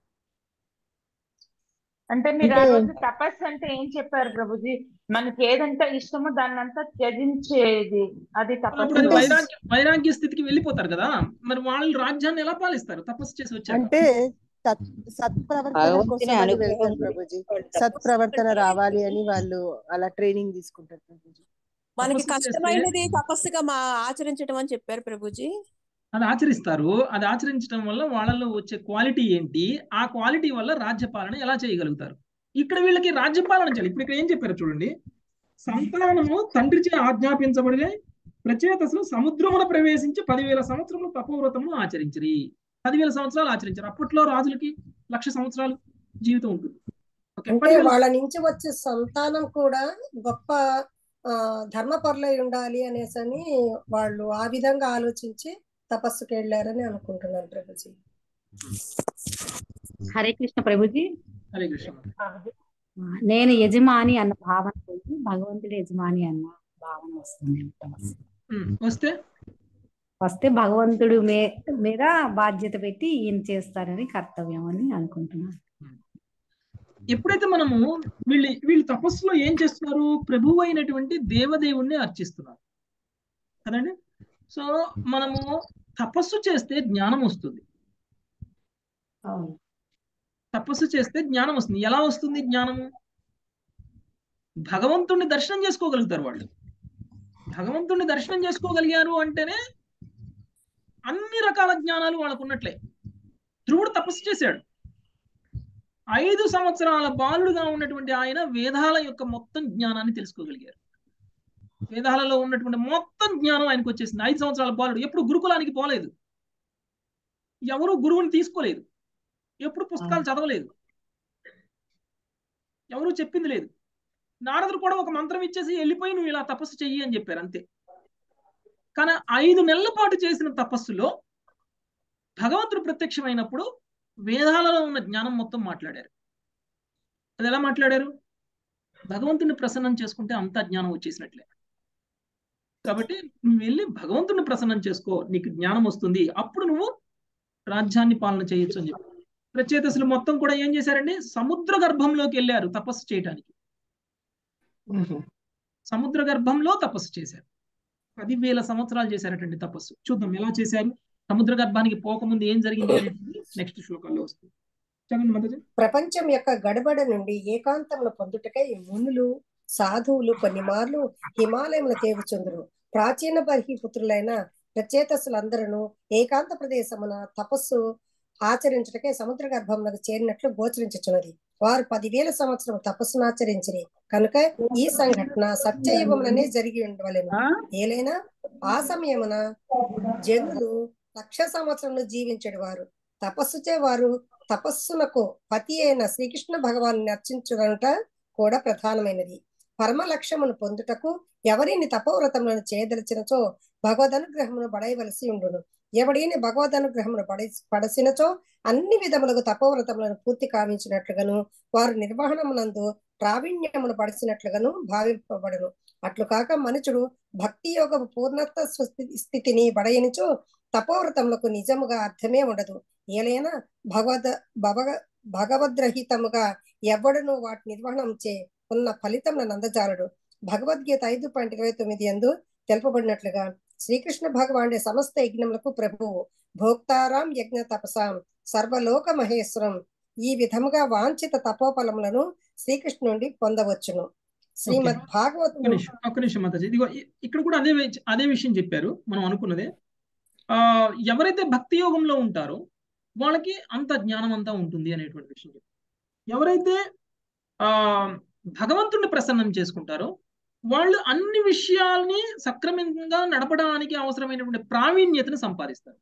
అంటే మీరు ఆ అంటే- రోజు తపస్సు అంటే ఏం చెప్పారు ప్రభుజీ మనకి ఏదంటే ఇష్టమో దాన్నంతా త్యజించేది అది అప్పుడు అది తపస్సు వైరాగ్య వైరాగ్య స్థితికి వెళ్ళిపోతారు కదా మరి వాళ్ళు రాజ్యాన్ని ఎలా పాలిస్తారు తపస్సు చేసి వచ్చారు అంటే సత్ సత్ప్రవర్తన భగవంతుని కోసం అని అనుగ్రహం వెళ్తారు గురించి ప్రభుజీ వాళ్ళు తపస్సు సత్ప్రవర్తన రావాలి అని వాళ్ళు అలా ట్రైనింగ్ తీసుకుంటారు ప్రభుజీ మనకి తపస్సు చేస్తే కష్టమైనది తపస్సుగా మా ఆచరించడం అని చెప్పారు ప్రభుజీ అది ఆచరిస్తారు అది ఆచరించడం వల్ల వాళ్ళలో వచ్చే క్వాలిటీ ఏంటి ఆ క్వాలిటీ వల్ల రాజ్యపాలన ఎలా చేయగలుగుతారు ఇక్కడ వీళ్ళకి రాజ్యపాలన చేయాలి ఇప్పుడు ఇక్కడ ఏం చెప్పారు చూడండి సంతానము తండ్రిచే ఆజ్ఞాపించబడి ప్రచేతసులు సముద్రమున ప్రవేశించి పదివేల సంవత్సరములు తపోవ్రతమును ఆచరించరి పదివేల సంవత్సరాలు ఆచరించారు అప్పట్లో రాజులకి లక్ష సంవత్సరాలు జీవితం ఉంటుంది ఓకే అంటే పదివేల వాళ్ళ నుంచి వచ్చే సంతానం కూడా గొప్ప ఆ ధర్మపరులై ఉండాలి అనేసి అని వాళ్ళు ఆ విధంగా ఆలోచించి తపస్సుకి వెళ్ళారని అనుకుంటున్నాను ప్రభుజీ హరే కృష్ణ ప్రభుజీ హరే కృష్ణ నేను యజమాని అన్న భావన పోయి భగవంతుడు యజమాని అన్న భావన వస్తుంది ఉమ్, వస్తే వస్తే భగవంతుడు మే మీద బాధ్యత పెట్టి ఈయన చేస్తారని కర్తవ్యం అని అనుకుంటున్నాను ఎప్పుడైతే మనము వీళ్ళు వీళ్ళు తపస్సులో ఏం చేస్తున్నారు ప్రభువు అయినటువంటి దేవదేవుణ్ణి అర్చిస్తున్నారు కదండి సో మనము తపస్సు చేస్తే జ్ఞానం వస్తుంది అవును తపస్సు చేస్తే జ్ఞానం వస్తుంది ఎలా వస్తుంది జ్ఞానము భగవంతుణ్ణి దర్శనం చేసుకోగలుగుతారు వాళ్ళు భగవంతుణ్ణి దర్శనం చేసుకోగలిగారు అంటేనే అన్ని రకాల జ్ఞానాలు వాళ్ళకు ఉన్నట్లే ధ్రువుడు తపస్సు చేశాడు ఐదు సంవత్సరాల బాలుడుగా ఉన్నటువంటి ఆయన వేదాల యొక్క మొత్తం జ్ఞానాన్ని తెలుసుకోగలిగారు వేదాలలో ఉన్నటువంటి మొత్తం జ్ఞానం ఆయనకు వచ్చేసింది ఐదు సంవత్సరాల బాలుడు ఎప్పుడు గురుకులానికి పోలేదు ఎవరు గురువుని తీసుకోలేదు ఎప్పుడు పుస్తకాలు చదవలేదు ఎవరు చెప్పింది లేదు నారదుడు కూడా ఒక మంత్రం ఇచ్చేసి వెళ్ళిపోయి నువ్వు ఇలా తపస్సు చెయ్యి అని చెప్పారు అంతే కానీ ఐదు నెలల పాటు చేసిన తపస్సులో భగవంతుడు ప్రత్యక్షమైనప్పుడు వేదాలలో ఉన్న జ్ఞానం మొత్తం మాట్లాడారు అది ఎలా మాట్లాడారు భగవంతుని ప్రసన్నం చేసుకుంటే అంతా జ్ఞానం వచ్చేసినట్లే కాబట్టి నువ్వు వెళ్ళి భగవంతుని ప్రసన్నం చేసుకో నీకు జ్ఞానం వస్తుంది అప్పుడు నువ్వు రాజ్యాన్ని పాలన చేయొచ్చు అని చెప్పి ప్రచేతసులు మొత్తం కూడా ఏం చేశారండి సముద్ర గర్భంలోకి వెళ్ళారు తపస్సు చేయడానికి సముద్ర గర్భంలో తపస్సు చేశారు పదివేల సంవత్సరాలు చేశారటండి తపస్సు చూద్దాం ఎలా చేశారు సముద్ర గర్భానికి పోకముందు ఏం జరిగింది అనేది నెక్స్ట్ శ్లోకాల్లో వస్తుంది చదవండి మాతాజీ ప్రపంచం యొక్క గడబడ నుండి ఏకాంతమును పొందుటకై మునులు సాధువులు కొన్ని మార్లు హిమాలయములు తేవుచుందురు ప్రాచీన బర్హి పుత్రులైన ప్రచేతసులందరూ ఏకాంత ప్రదేశమున తపస్సు ఆచరించటకే సముద్ర గర్భంలో చేరినట్లు గోచరించుచున్నది వారు పదివేల సంవత్సరం తపస్సును ఆచరించిరి కనుక ఈ సంఘటన సత్యయుగములనే జరిగి ఉండవలెను ఏలైనా ఆ సమయమున జనులు లక్ష సంవత్సరంలో జీవించడు వారు తపస్సుచే వారు తపస్సునకు పతి అయిన శ్రీకృష్ణ భగవాను అర్చించుట కూడా ప్రధానమైనది పరమ లక్ష్యమును పొందుటకు ఎవరిని తపోవ్రతములను చేయదలిచినచో భగవదనుగ్రహమును బడయవలసి ఉండును ఎవడిని భగవదనుగ్రహమును పడి పడసినచో అన్ని విధములకు తపోవ్రతములను పూర్తి కావించినట్లుగాను వారు నిర్వహణమునందు ప్రావీణ్యమును పడిసినట్లుగాను భావింపబడును అట్లు కాక మనుషుడు భక్తి యోగ పూర్ణత్వ స్థితిని బడయనిచో తపోవ్రతములకు నిజముగా అర్థమే ఉండదు ఏలైనా భగవద్ భగ భగవద్రహితముగా ఎవడును వాటి నిర్వహణం చే ఉన్న ఫలితములను అందజాలడు భగవద్గీత ఐదు పాయింట్ ఇరవై తొమ్మిది ఎందు తెలుపబడినట్లుగా శ్రీకృష్ణ భగవానుడి సమస్త యజ్ఞములకు ప్రభువు భోక్తారాం యజ్ఞ తపసాం సర్వలోక మహేశ్వరం ఈ విధముగా వాంఛిత తపోఫలములను శ్రీకృష్ణుడి పొందవచ్చును శ్రీమద్ భాగవత్ ఒక్క నిమిషం ఒక్క నిమిషం మాతాజీ ఇదిగో ఇ- ఇక్కడ కూడా అదే వి- అదే విషయం చెప్పారు మనం అనుకున్నదే ఆ ఎవరైతే భక్తి యోగంలో ఉంటారో వాళ్ళకి అంత జ్ఞానం అంతా ఉంటుంది అనేటువంటి విషయం చెప్పారు. ఎవరైతే ఆ భగవంతుడిని ప్రసన్నం చేసుకుంటారో వాళ్ళు అన్ని విషయాల్ని సక్రమంగా నడపడానికి అవసరమైనటువంటి ప్రావీణ్యతను సంపాదిస్తారు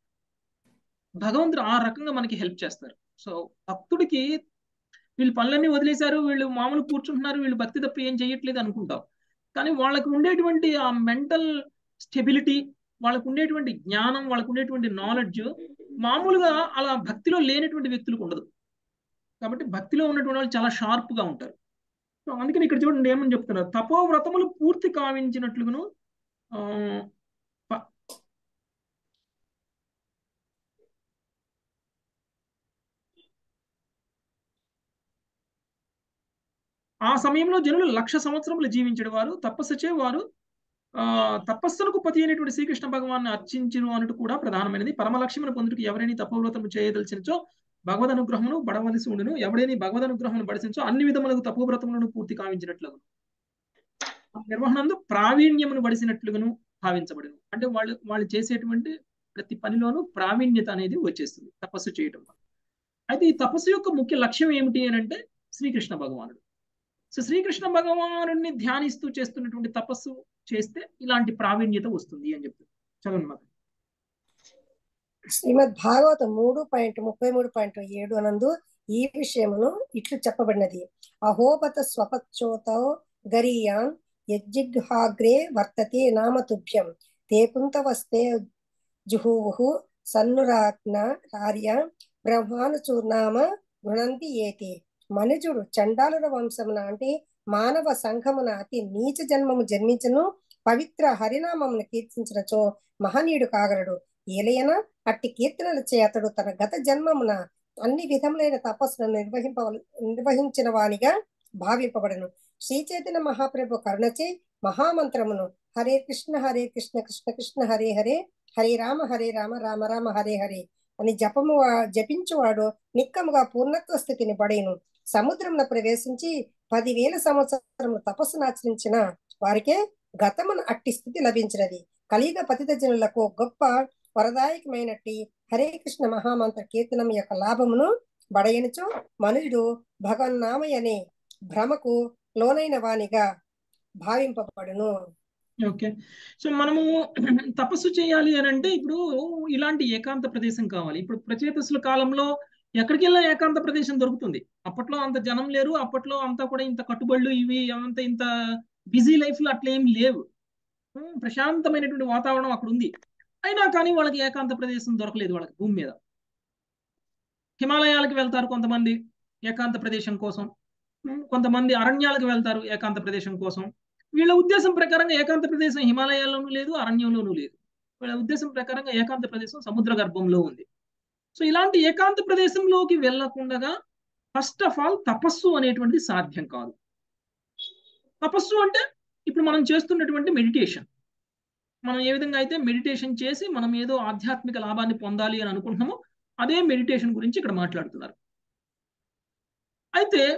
భగవంతుడు ఆ రకంగా మనకి హెల్ప్ చేస్తారు సో భక్తుడికి వీళ్ళు పనులన్నీ వదిలేశారు వీళ్ళు మామూలు కూర్చుంటున్నారు వీళ్ళు భక్తి తప్ప ఏం చేయట్లేదు అనుకుంటాం కానీ వాళ్ళకు ఉండేటువంటి ఆ మెంటల్ స్టెబిలిటీ వాళ్ళకు ఉండేటువంటి జ్ఞానం వాళ్ళకు ఉండేటువంటి నాలెడ్జ్ మామూలుగా అలా భక్తిలో లేనటువంటి వ్యక్తులకు ఉండదు కాబట్టి భక్తిలో ఉన్నటువంటి వాళ్ళు చాలా షార్ప్ గా ఉంటారు సో అందుకని ఇక్కడ చూడండి ఏమని చెప్తున్నారు తపోవ్రతములు పూర్తి కావించినట్లుగాను ఆ, ప- ఆ సమయంలో జనులు లక్ష సంవత్సరములు జీవించడు వారు తపస్సుచే వారు ఆ తపస్సులకు పతి అయినటువంటి శ్రీకృష్ణ భగవాన్ని అర్చించరు అన్నట్టు కూడా ప్రధానమైనది పరమ లక్ష్యమును పొందుటకు ఎవరైనా తపోవ్రతము చేయదలిచినచో భగవద్ అనుగ్రహమును బడవలసి ఉండును ఎవడైనా భగవద్ అనుగ్రహమును బడిసించో అన్ని విధములకు తపోవ్రతములను పూర్తి కావించినట్లుగా నిర్వహణందు ప్రావీణ్యమును బడిసినట్లుగాను భావించబడును అంటే వాళ్ళు వాళ్ళు చేసేటువంటి ప్రతి పనిలోనూ ప్రావీణ్యత అనేది వచ్చేస్తుంది తపస్సు చేయటం వల్ల అయితే ఈ తపస్సు యొక్క ముఖ్య లక్ష్యం ఏమిటి అని అంటే శ్రీకృష్ణ భగవానుడు సో శ్రీకృష్ణ భగవానుడిని ధ్యానిస్తూ చేస్తున్నటువంటి తపస్సు చేస్తే ఇలాంటి ప్రావీణ్యత వస్తుంది అని చెప్తుంది చదవండి మాత శ్రీమద్ భాగవతం మూడు పాయింట్ ముప్పై మూడు పాయింట్ ఏడు అనందు ఈ విషయమును ఇట్లు చెప్పబడినది అహోబత స్వపచ్చోతో గరీయాన్ యజ్జిగ్హాగ్రే వర్తతే నామ తుభ్యం తే పుంతవస్తే జుహువుహు సన్నురాజ్ఞ కార్య బ్రహ్మానుచూర్నామ గృణంతి ఏతి మనుజుడు చండాలుల వంశమున అంటే మానవ సంఘమున అతి నీచ జన్మము జన్మించను పవిత్ర హరినామమును కీర్తించినచో మహనీయుడు కాగలడు ఏలయన అట్టి కీర్తనలు చే అతడు తన గత జన్మమున అన్ని విధములైన తపస్సులను నిర్వహింప నిర్వహించిన వానిగా భావింపబడను శ్రీ చైతన్య మహాప్రభు కరుణచే మహామంత్రమును హరే కృష్ణ హరే కృష్ణ కృష్ణ కృష్ణ హరే హరే హరే రామ హరే రామ రామ రామ హరే హరే అని జపము జపించువాడు నిక్కముగా పూర్ణత్వ స్థితిని పడేను సముద్రమున ప్రవేశించి పదివేల సంవత్సరములు తపస్సును ఆచరించిన వారికే గతమున అట్టి స్థితి లభించినది కలియుగ పతిత జనులకు గొప్ప వరదాయకమైనట్టి హరే కృష్ణ మహామంత్ర కీర్తనం యొక్క లాభమును బడయనుచు మనుషుడు భగవన్నామయ అనే భ్రమకు లోనైన వానిగా భావింపబడును ఓకే సో మనము తపస్సు చేయాలి అని అంటే ఇప్పుడు ఇలాంటి ఏకాంత ప్రదేశం కావాలి ఇప్పుడు ప్రచేతసుల కాలంలో ఎక్కడికి వెళ్ళినా ఏకాంత ప్రదేశం దొరుకుతుంది అప్పట్లో అంత జనం లేరు అప్పట్లో అంతా కూడా ఇంత కట్టుబడులు ఇవి అంత ఇంత బిజీ లైఫ్ లో అట్లా ఏం లేవు ఉమ్, ప్రశాంతమైనటువంటి వాతావరణం అక్కడ ఉంది అయినా కానీ వాళ్ళకి ఏకాంత ప్రదేశం దొరకలేదు వాళ్ళకి భూమి మీద హిమాలయాలకు వెళ్తారు కొంతమంది ఏకాంత ప్రదేశం కోసం ఉమ్, కొంతమంది అరణ్యాలకు వెళ్తారు ఏకాంత ప్రదేశం కోసం వీళ్ళ ఉద్దేశం ప్రకారంగా ఏకాంత ప్రదేశం హిమాలయాల్లోనూ లేదు అరణ్యంలోనూ లేదు వీళ్ళ ఉద్దేశం ప్రకారంగా ఏకాంత ప్రదేశం సముద్ర గర్భంలో ఉంది సో ఇలాంటి ఏకాంత ప్రదేశంలోకి వెళ్ళకుండా ఫస్ట్ ఆఫ్ ఆల్ తపస్సు అనేటువంటిది సాధ్యం కాదు తపస్సు అంటే ఇప్పుడు మనం చేస్తున్నటువంటి మెడిటేషన్ మనం ఏ విధంగా అయితే మెడిటేషన్ చేసి మనం ఏదో ఆధ్యాత్మిక లాభాన్ని పొందాలి అని అనుకుంటున్నామో అదే మెడిటేషన్ గురించి ఇక్కడ మాట్లాడుతున్నారు అయితే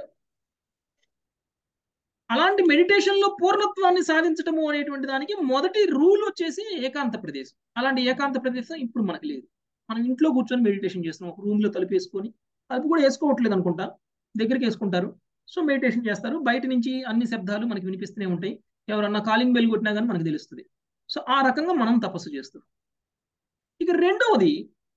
అలాంటి మెడిటేషన్ లో పూర్ణత్వాన్ని సాధించటము అనేటువంటి దానికి మొదటి రూల్ వచ్చేసి ఏకాంత ప్రదేశం అలాంటి ఏకాంత ప్రదేశం ఇప్పుడు మనకు లేదు మనం ఇంట్లో కూర్చొని మెడిటేషన్ చేస్తున్నాం ఒక రూమ్ లో తలుపు వేసుకొని తలుపు కూడా వేసుకోవట్లేదు అనుకుంటా దగ్గరికి వేసుకుంటారు సో మెడిటేషన్ చేస్తారు బయట నుంచి అన్ని శబ్దాలు మనకి వినిపిస్తూనే ఉంటాయి ఎవరన్నా కాలింగ్ బెల్ కొట్టినా కానీ మనకు తెలుస్తుంది సో ఆ రకంగా మనం తపస్సు చేస్తున్నాం ఇక రెండవది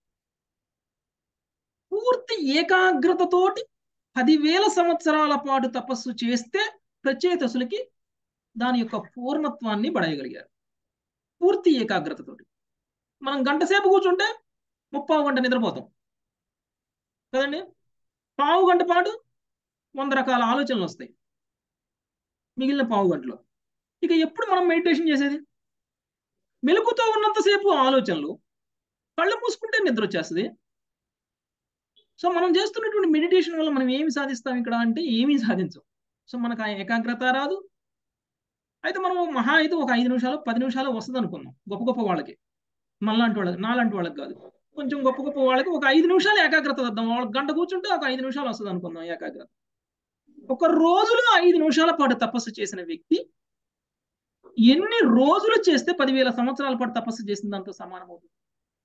పూర్తి ఏకాగ్రతతోటి పదివేల సంవత్సరాల పాటు తపస్సు చేస్తే ప్రచేతసులకి దాని యొక్క పూర్ణత్వాన్ని పడేయగలిగారు పూర్తి ఏకాగ్రతతోటి మనం గంట సేపు కూర్చుంటే ముప్పావు గంట నిద్రపోతాం కదండి పావు గంట పాటు వంద రకాల ఆలోచనలు వస్తాయి మిగిలిన పావు గంటలో ఇక ఎప్పుడు మనం మెడిటేషన్ చేసేది మెలుకుతో ఉన్నంతసేపు ఆలోచనలు కళ్ళు మూసుకుంటే నిద్ర వచ్చేస్తుంది సో మనం చేస్తున్నటువంటి మెడిటేషన్ వల్ల మనం ఏమి సాధిస్తాం ఇక్కడ అంటే ఏమీ సాధించం సో మనకు ఆ ఏకాగ్రత రాదు అయితే మనం మహా అయితే ఒక ఐదు నిమిషాలు పది నిమిషాలు వస్తుంది అనుకుందాం గొప్ప గొప్ప వాళ్ళకి మనలాంటి వాళ్ళకి నాలాంటి వాళ్ళకి కాదు కొంచెం గొప్ప గొప్ప వాళ్ళకి ఒక ఐదు నిమిషాలు ఏకాగ్రత వద్దాం వాళ్ళకి గంట కూర్చుంటే ఒక ఐదు నిమిషాలు వస్తుంది అనుకుందాం ఏకాగ్రత ఒక రోజులో ఐదు నిమిషాల పాటు తపస్సు చేసిన వ్యక్తి ఎన్ని రోజులు చేస్తే పదివేల సంవత్సరాల పాటు తపస్సు చేసిన దాంతో సమానం అవుతుంది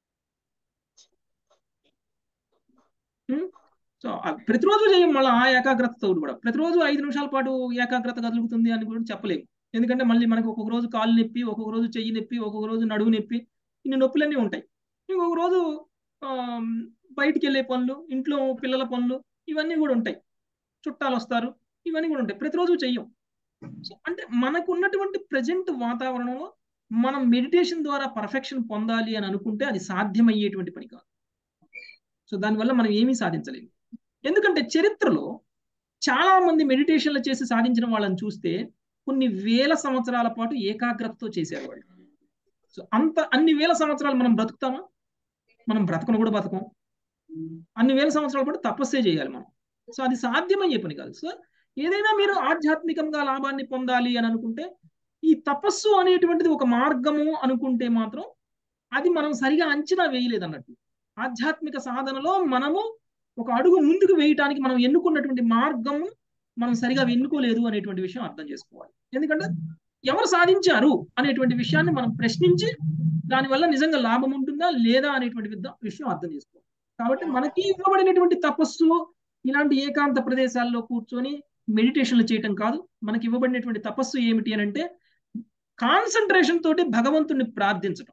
సో ప్రతిరోజు చేయం మళ్ళీ ఆ ఏకాగ్రతతో కూడా ప్రతిరోజు ఐదు నిమిషాల పాటు ఏకాగ్రత కదులుతుంది అని కూడా చెప్పలేము ఎందుకంటే మళ్ళీ మనకి ఒక్కొక్క రోజు కాలు నొప్పి ఒక్కొక్క రోజు చెయ్యి నొప్పి ఒక్కొక్క రోజు నడువు నొప్పి ఇన్ని నొప్పులన్నీ ఉంటాయి ఇంకొక రోజు బయటికి వెళ్ళే పనులు ఇంట్లో పిల్లల పనులు ఇవన్నీ కూడా ఉంటాయి చుట్టాలు వస్తారు ఇవన్నీ కూడా ఉంటాయి ప్రతిరోజు చెయ్యం సో అంటే మనకు ఉన్నటువంటి ప్రజెంట్ వాతావరణంలో మనం మెడిటేషన్ ద్వారా పర్ఫెక్షన్ పొందాలి అని అనుకుంటే అది సాధ్యమయ్యేటువంటి పని కాదు సో దానివల్ల మనం ఏమీ సాధించలేము ఎందుకంటే చరిత్రలో చాలా మంది మెడిటేషన్లు చేసి సాధించిన వాళ్ళని చూస్తే కొన్ని వేల సంవత్సరాల పాటు ఏకాగ్రతతో చేశారు వాళ్ళు సో అంత అన్ని వేల సంవత్సరాలు మనం బ్రతుకుతామా మనం బ్రతకను కూడా బతకం అన్ని వేల సంవత్సరాల పాటు తపస్సే చేయాలి మనం సో అది సాధ్యమయ్యే పని కాదు సో ఏదైనా మీరు ఆధ్యాత్మికంగా లాభాన్ని పొందాలి అని అనుకుంటే ఈ తపస్సు అనేటువంటిది ఒక మార్గము అనుకుంటే మాత్రం అది మనం సరిగా అంచనా వేయలేదు అన్నట్టు ఆధ్యాత్మిక సాధనలో మనము ఒక అడుగు ముందుకు వేయటానికి మనం ఎన్నుకున్నటువంటి మార్గము మనం సరిగా ఎన్నుకోలేదు అనేటువంటి విషయం అర్థం చేసుకోవాలి ఎందుకంటే ఎవరు సాధించారు అనేటువంటి విషయాన్ని మనం ప్రశ్నించి దానివల్ల నిజంగా లాభం ఉంటుందా లేదా అనేటువంటి విషయం అర్థం చేసుకోవాలి కాబట్టి మనకి ఇవ్వబడినటువంటి తపస్సు ఇలాంటి ఏకాంత ప్రదేశాల్లో కూర్చొని మెడిటేషన్లు చేయటం కాదు మనకి ఇవ్వబడినటువంటి తపస్సు ఏమిటి అని అంటే కాన్సన్ట్రేషన్ తోటి భగవంతుణ్ణి ప్రార్థించడం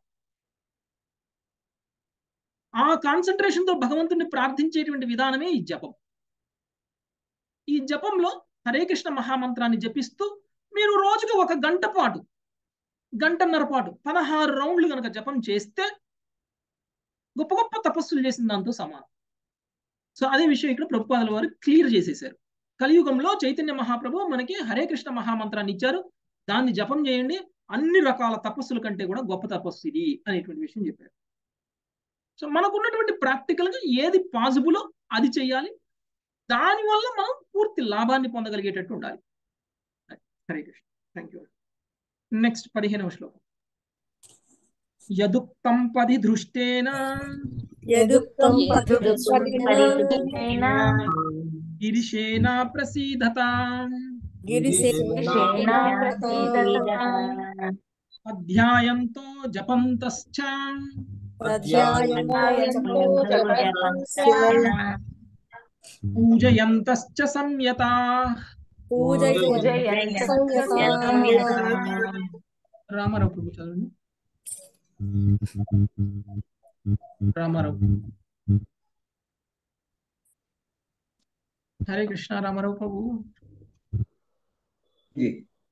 ఆ కాన్సన్ట్రేషన్ తో భగవంతుణ్ణి ప్రార్థించేటువంటి విధానమే ఈ జపం ఈ జపంలో హరే కృష్ణ మహామంత్రాన్ని జపిస్తూ మీరు రోజుకు ఒక గంట పాటు గంటన్నర పాటు పదహారు రౌండ్లు కనుక జపం చేస్తే గొప్ప గొప్ప తపస్సులు చేసిన దాంతో సమానం సో అదే విషయం ఇక్కడ ప్రభుపాదుల వారు క్లియర్ చేసేసారు కలియుగంలో చైతన్య మహాప్రభు మనకి హరే కృష్ణ మహామంత్రాన్ని ఇచ్చారు దాన్ని జపం చేయండి అన్ని రకాల తపస్సుల కంటే కూడా గొప్ప తపస్సు ఇది అనేటువంటి విషయం చెప్పారు సో మనకున్నటువంటి ప్రాక్టికల్ గా ఏది పాసిబులో అది చెయ్యాలి దానివల్ల మనం పూర్తి లాభాన్ని పొందగలిగేటట్టు ఉండాలి Hare Krishna thank you next పదిహేనవ శ్లోకం యదుక్తం పది దృష్టేన యదుక్తం పరిదృష్టేన గిరిశేన ప్రసీదత గిరిశేన ప్రసీదత అధ్యాయంతో జపంతశ్చ పూజయంతశ్చ సంయత రామారావు ప్రభు చదవండి రామారావు హరే కృష్ణ రామారావు ప్రభు ఈ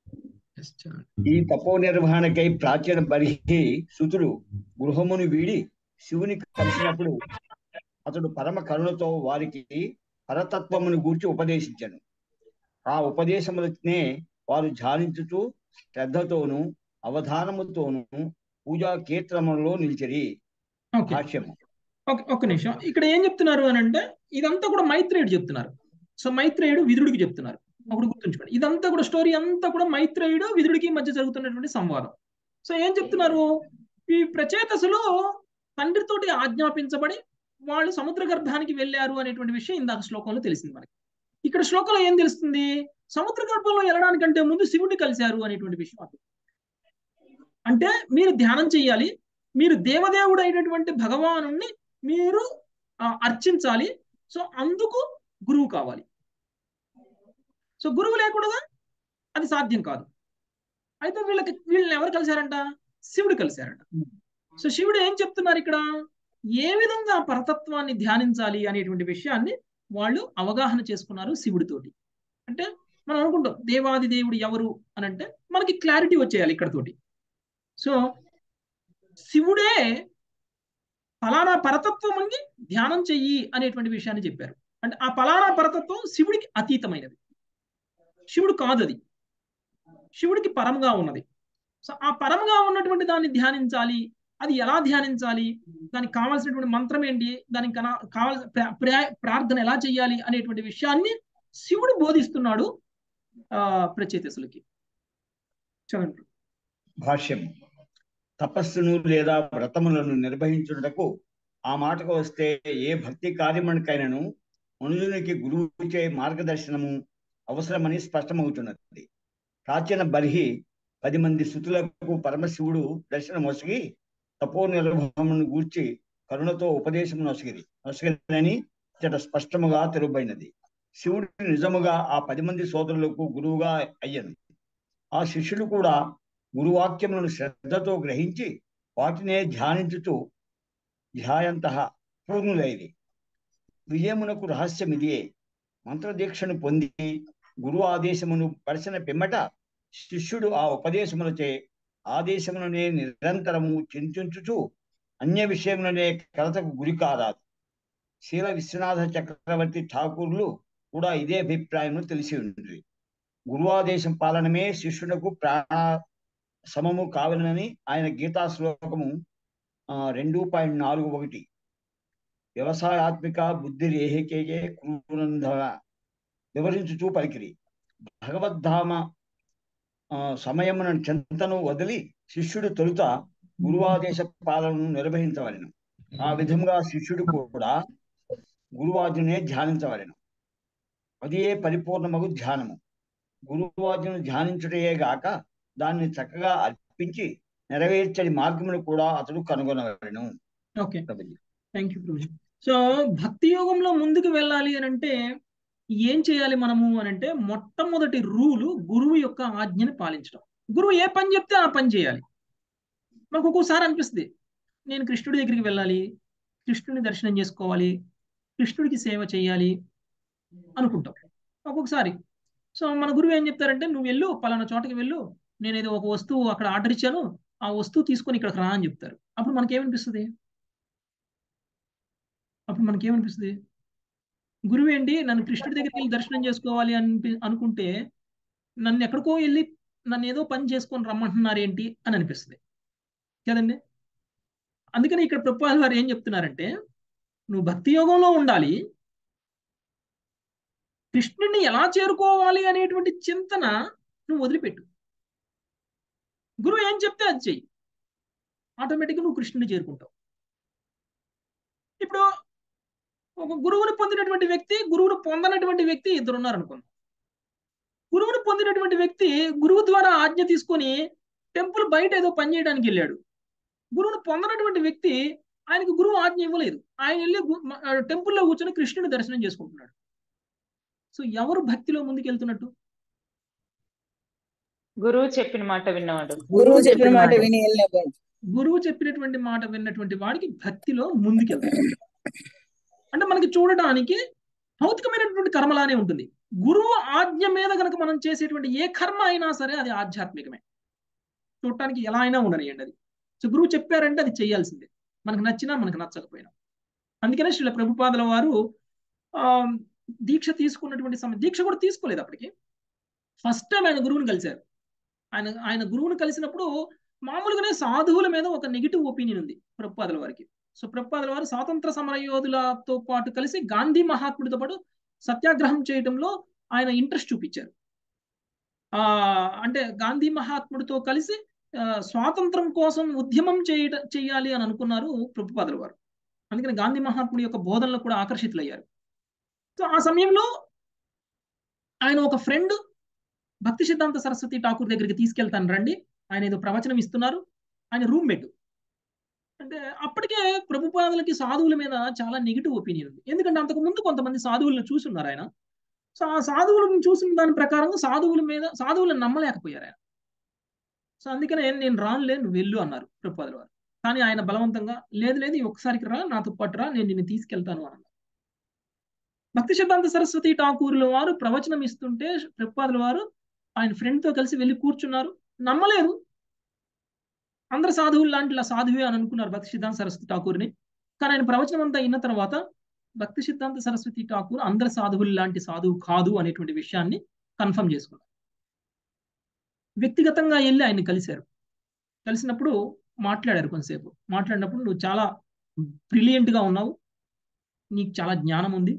ఈ తపో నిర్వహణకై ప్రాచీన బర్హి సుతుడు గృహమును వీడి శివుని కలిసినప్పుడు అతడు పరమ కరుణతో వారికి పరతత్వమును గూర్చి ఉపదేశించాను ఆ ఉపదేశములనే వారు ధ్యానించుతూ శ్రద్ధతోనూ అవధానముతోనూ పూజా కీర్తనములలో నిలిచిరి ఓకే భాష్యము ఓకే ఒక్క నిమిషం ఇక్కడ ఏం చెప్తున్నారు అని అంటే ఇదంతా కూడా మైత్రేయుడు చెప్తున్నారు సో మైత్రేయుడు విదురుడికి చెప్తున్నారు ఒకటి గుర్తుంచుకోండి ఇదంతా కూడా స్టోరీ అంతా కూడా మైత్రేయుడు విదురుడికి మధ్య జరుగుతున్నటువంటి సంవాదం సో ఏం చెప్తున్నారు ఈ ప్రచేతసులు తండ్రితోటి ఆజ్ఞాపించబడి వాళ్ళు సముద్ర గర్భానికి వెళ్ళారు అనేటువంటి విషయం ఇందాక శ్లోకంలో తెలిసింది మనకి ఇక్కడ శ్లోకంలో ఏం తెలుస్తుంది సముద్ర గర్భంలో వెళ్ళడానికంటే ముందు శివుడిని కలిశారు అనేటువంటి విషయం అర్థం. అంటే మీరు ధ్యానం చెయ్యాలి మీరు దేవదేవుడు అయినటువంటి భగవాను మీరు ఆ, అర్చించాలి సో అందుకు గురువు కావాలి సో గురువు లేకుండా అది సాధ్యం కాదు అయితే వీళ్ళకి వీళ్ళని ఎవరు కలిశారంట శివుడు కలిశారంట సో శివుడు ఏం చెప్తున్నారు ఇక్కడ ఏ విధంగా పరతత్వాన్ని ధ్యానించాలి అనేటువంటి విషయాన్ని వాళ్ళు అవగాహన చేసుకున్నారు శివుడితోటి అంటే మనం అనుకుంటాం దేవాది దేవుడు ఎవరు అని అంటే మనకి క్లారిటీ వచ్చేయాలి ఇక్కడతోటి సో శివుడే ఫలానా పరతత్వం అని ధ్యానం చెయ్యి అనేటువంటి విషయాన్ని చెప్పారు అంటే ఆ ఫలానా పరతత్వం శివుడికి అతీతమైనది శివుడు కాదు అది శివుడికి పరముగా ఉన్నది సో ఆ పరముగా ఉన్నటువంటి దాన్ని ధ్యానించాలి అది ఎలా ధ్యానించాలి దానికి కావాల్సినటువంటి మంత్రం ఏంటి దానికి కన- కావాల్సిన ప్రా- ప్రా- ప్రార్థన ఎలా చేయాలి అనేటువంటి విషయాన్ని శివుడు బోధిస్తున్నాడు ఆ ప్రచేతసులకి చదవండి భాష్యం తపస్సును లేదా వ్రతములను నిర్వహించుటకు ఆ మాటకు వస్తే ఏ భక్తి కార్యమునికైనను మనుషునికి గురువుచే మార్గదర్శనము అవసరమని స్పష్టమవుతున్నది ప్రాచీన బర్హి పది మంది శృతులకు పరమశివుడు దర్శనం వసిగి తపో నిర్వహమును గూర్చి కరుణతో ఉపదేశం నొసగిరి నొసగిరని ఇచ్చట స్పష్టముగా తెలుపైనది శివుడు నిజముగా ఆ పది మంది సోదరులకు గురువుగా అయ్యను ఆ శిష్యులు కూడా గురువాక్యములను శ్రద్ధతో గ్రహించి వాటినే ధ్యానించుతూ ధ్యాయంత పూర్ణులైరి విజయమునకు రహస్యం ఇదే మంత్రదీక్షను పొంది గురు ఆదేశమును పడిసిన పిమ్మట శిష్యుడు ఆ ఉపదేశములచే ఆదేశములనే నిరంతరము చింతించుచు అన్య విషయములనే కలతకు గురి కారాదు శీల విశ్వనాథ చక్రవర్తి ఠాకూర్లు కూడా ఇదే అభిప్రాయం తెలిసి ఉంది గురువాదేశం పాలనమే శిష్యునకు ప్రాణ సమము కావాలని ఆయన గీతా శ్లోకము ఆ, రెండు పాయింట్ నాలుగు ఒకటి వ్యవసాయాత్మిక బుద్ధి రేహికేయే క్రూనంద వివరించుచూ పలికిరి భగవద్ధామ ఆ, సమయమున చింతను వదిలి శిష్యుడు తొలుత గురువాదేశ పాలనను నిర్వహించవలెను ఆ విధముగా శిష్యుడు కూడా గురువాజ్ఞనే ధ్యానించవలెను అదే పరిపూర్ణమగు ధ్యానము గురువాజ్ఞను ధ్యానించుటయే గాక దాన్ని చక్కగా అర్పించి నెరవేర్చని మార్గమును కూడా అతడు కనుగొనవలెను okay thank you Prabhuji so భక్తి యోగంలో ముందుకు వెళ్ళాలి అని అంటే ఏం చేయాలి మనము అని అంటే మొట్టమొదటి రూలు గురువు యొక్క ఆజ్ఞని పాలించడం గురువు ఏ పని చెప్తే ఆ పని చేయాలి మనకు ఒక్కోసారి అనిపిస్తుంది నేను కృష్ణుడి దగ్గరికి వెళ్ళాలి కృష్ణుడిని దర్శనం చేసుకోవాలి కృష్ణుడికి సేవ చేయాలి అనుకుంటాం ఒక్కొక్కసారి సో మన గురువు ఏం చెప్తారంటే నువ్వు వెళ్ళు పలానా చోటకి వెళ్ళు నేను ఏదో ఒక వస్తువు అక్కడ ఆర్డర్ ఇచ్చాను ఆ వస్తువు తీసుకొని ఇక్కడికి రా అని చెప్తారు అప్పుడు మనకేమనిపిస్తుంది అప్పుడు మనకేమనిపిస్తుంది గురువు ఏంటి నన్ను కృష్ణుడి దగ్గరికి వెళ్ళి దర్శనం చేసుకోవాలి అని అనుకుంటే నన్ను ఎక్కడికో వెళ్ళి నన్ను ఏదో పని చేసుకొని రమ్మంటున్నారు ఏంటి అని అనిపిస్తుంది కదండి అందుకని ఇక్కడ ప్రభుపాల్ వారు ఏం చెప్తున్నారంటే నువ్వు భక్తి యోగంలో ఉండాలి కృష్ణుడిని ఎలా చేరుకోవాలి అనేటువంటి చింతన నువ్వు వదిలిపెట్టు గురువు ఏం చెప్తే అది చెయ్యి ఆటోమేటిక్గా నువ్వు కృష్ణుని చేరుకుంటావు ఇప్పుడు ఒక గురువుని పొందినటువంటి వ్యక్తి గురువుని పొందనటువంటి వ్యక్తి ఇద్దరు ఉన్నారు అనుకుందాం గురువుని పొందినటువంటి వ్యక్తి గురువు ద్వారా ఆజ్ఞ తీసుకొని టెంపుల్ బయట ఏదో పని చేయడానికి వెళ్ళాడు గురువుని పొందనటువంటి వ్యక్తి ఆయనకు గురువు ఆజ్ఞ ఇవ్వలేదు ఆయన వెళ్ళి టెంపుల్లో కూర్చొని కృష్ణుని దర్శనం చేసుకుంటున్నాడు సో ఎవరు భక్తిలో ముందుకెళ్తున్నట్టు గురువు చెప్పిన మాట విన్నవాడు గురువు చెప్పిన మాట విని వెళ్ళినప్పుడు గురువు చెప్పినటువంటి మాట విన్నటువంటి వాడికి భక్తిలో ముందుకెళ్తాడు అంటే మనకి చూడడానికి భౌతికమైనటువంటి కర్మలానే ఉంటుంది గురువు ఆజ్ఞ మీద కనుక మనం చేసేటువంటి ఏ కర్మ అయినా సరే అది ఆధ్యాత్మికమే చూడటానికి ఎలా అయినా ఉండనియండి అది సో గురువు చెప్పారంటే అది చేయాల్సిందే మనకు నచ్చినా మనకు నచ్చకపోయినా అందుకనే శ్రీల ప్రభుపాదుల వారు ఆ దీక్ష తీసుకున్నటువంటి సమయం దీక్ష కూడా తీసుకోలేదు అప్పటికి ఫస్ట్ టైం ఆయన గురువుని కలిశారు ఆయన ఆయన గురువుని కలిసినప్పుడు మామూలుగానే సాధువుల మీద ఒక నెగిటివ్ ఒపీనియన్ ఉంది ప్రభుపాదుల వారికి సో ప్రభుపాదుల వారు స్వాతంత్ర సమర యోధులతో పాటు కలిసి గాంధీ మహాత్ముడితో పాటు సత్యాగ్రహం చేయడంలో ఆయన ఇంట్రెస్ట్ చూపించారు ఆ అంటే గాంధీ మహాత్ముడితో కలిసి స్వాతంత్రం కోసం ఉద్యమం చేయ చేయాలి అని అనుకున్నారు ప్రభుపాదుల వారు అందుకని గాంధీ మహాత్ముడి యొక్క బోధనలు కూడా ఆకర్షితులయ్యారు సో ఆ సమయంలో ఆయన ఒక ఫ్రెండ్ భక్తి సిద్ధాంత సరస్వతి ఠాకూర్ దగ్గరికి తీసుకెళ్తాను రండి ఆయన ఏదో ప్రవచనం ఇస్తున్నారు ఆయన రూమ్మేట్ అంటే అప్పటికే ప్రభుపాదులకి సాధువుల మీద చాలా నెగిటివ్ ఒపీనియన్ ఉంది ఎందుకంటే అంతకు ముందు కొంతమంది సాధువులను చూసున్నారు ఆయన సో ఆ సాధువులను చూసిన దాని ప్రకారంగా సాధువుల మీద సాధువులను నమ్మలేకపోయారు ఆయన సో అందుకనే నేను రానులే నువ్వు వెళ్ళు అన్నారు ప్రభుపాదుల వారు కానీ ఆయన బలవంతంగా లేదు లేదు ఒకసారికి రా నాతో పాటు రా నేను నిన్ను తీసుకెళ్తాను అన్నారు భక్తి సిద్ధాంత సరస్వతి ఠాకూర్ల వారు ప్రవచనం ఇస్తుంటే ప్రభుపాదుల వారు ఆయన ఫ్రెండ్తో కలిసి వెళ్ళి కూర్చున్నారు నమ్మలేదు అందరు సాధువులు లాంటి సాధువే అని అనుకున్నారు భక్తి సిద్ధాంత సరస్వతి ఠాకూర్ని కానీ ఆయన ప్రవచనం అంతా అయిన తర్వాత భక్తి సిద్ధాంత సరస్వతి ఠాకూర్ అందరు సాధువులు లాంటి సాధువు కాదు అనేటువంటి విషయాన్ని కన్ఫర్మ్ చేసుకున్నారు వ్యక్తిగతంగా వెళ్ళి ఆయన్ని కలిశారు కలిసినప్పుడు మాట్లాడారు కొంతసేపు మాట్లాడినప్పుడు నువ్వు చాలా బ్రిలియంట్గా ఉన్నావు నీకు చాలా జ్ఞానం ఉంది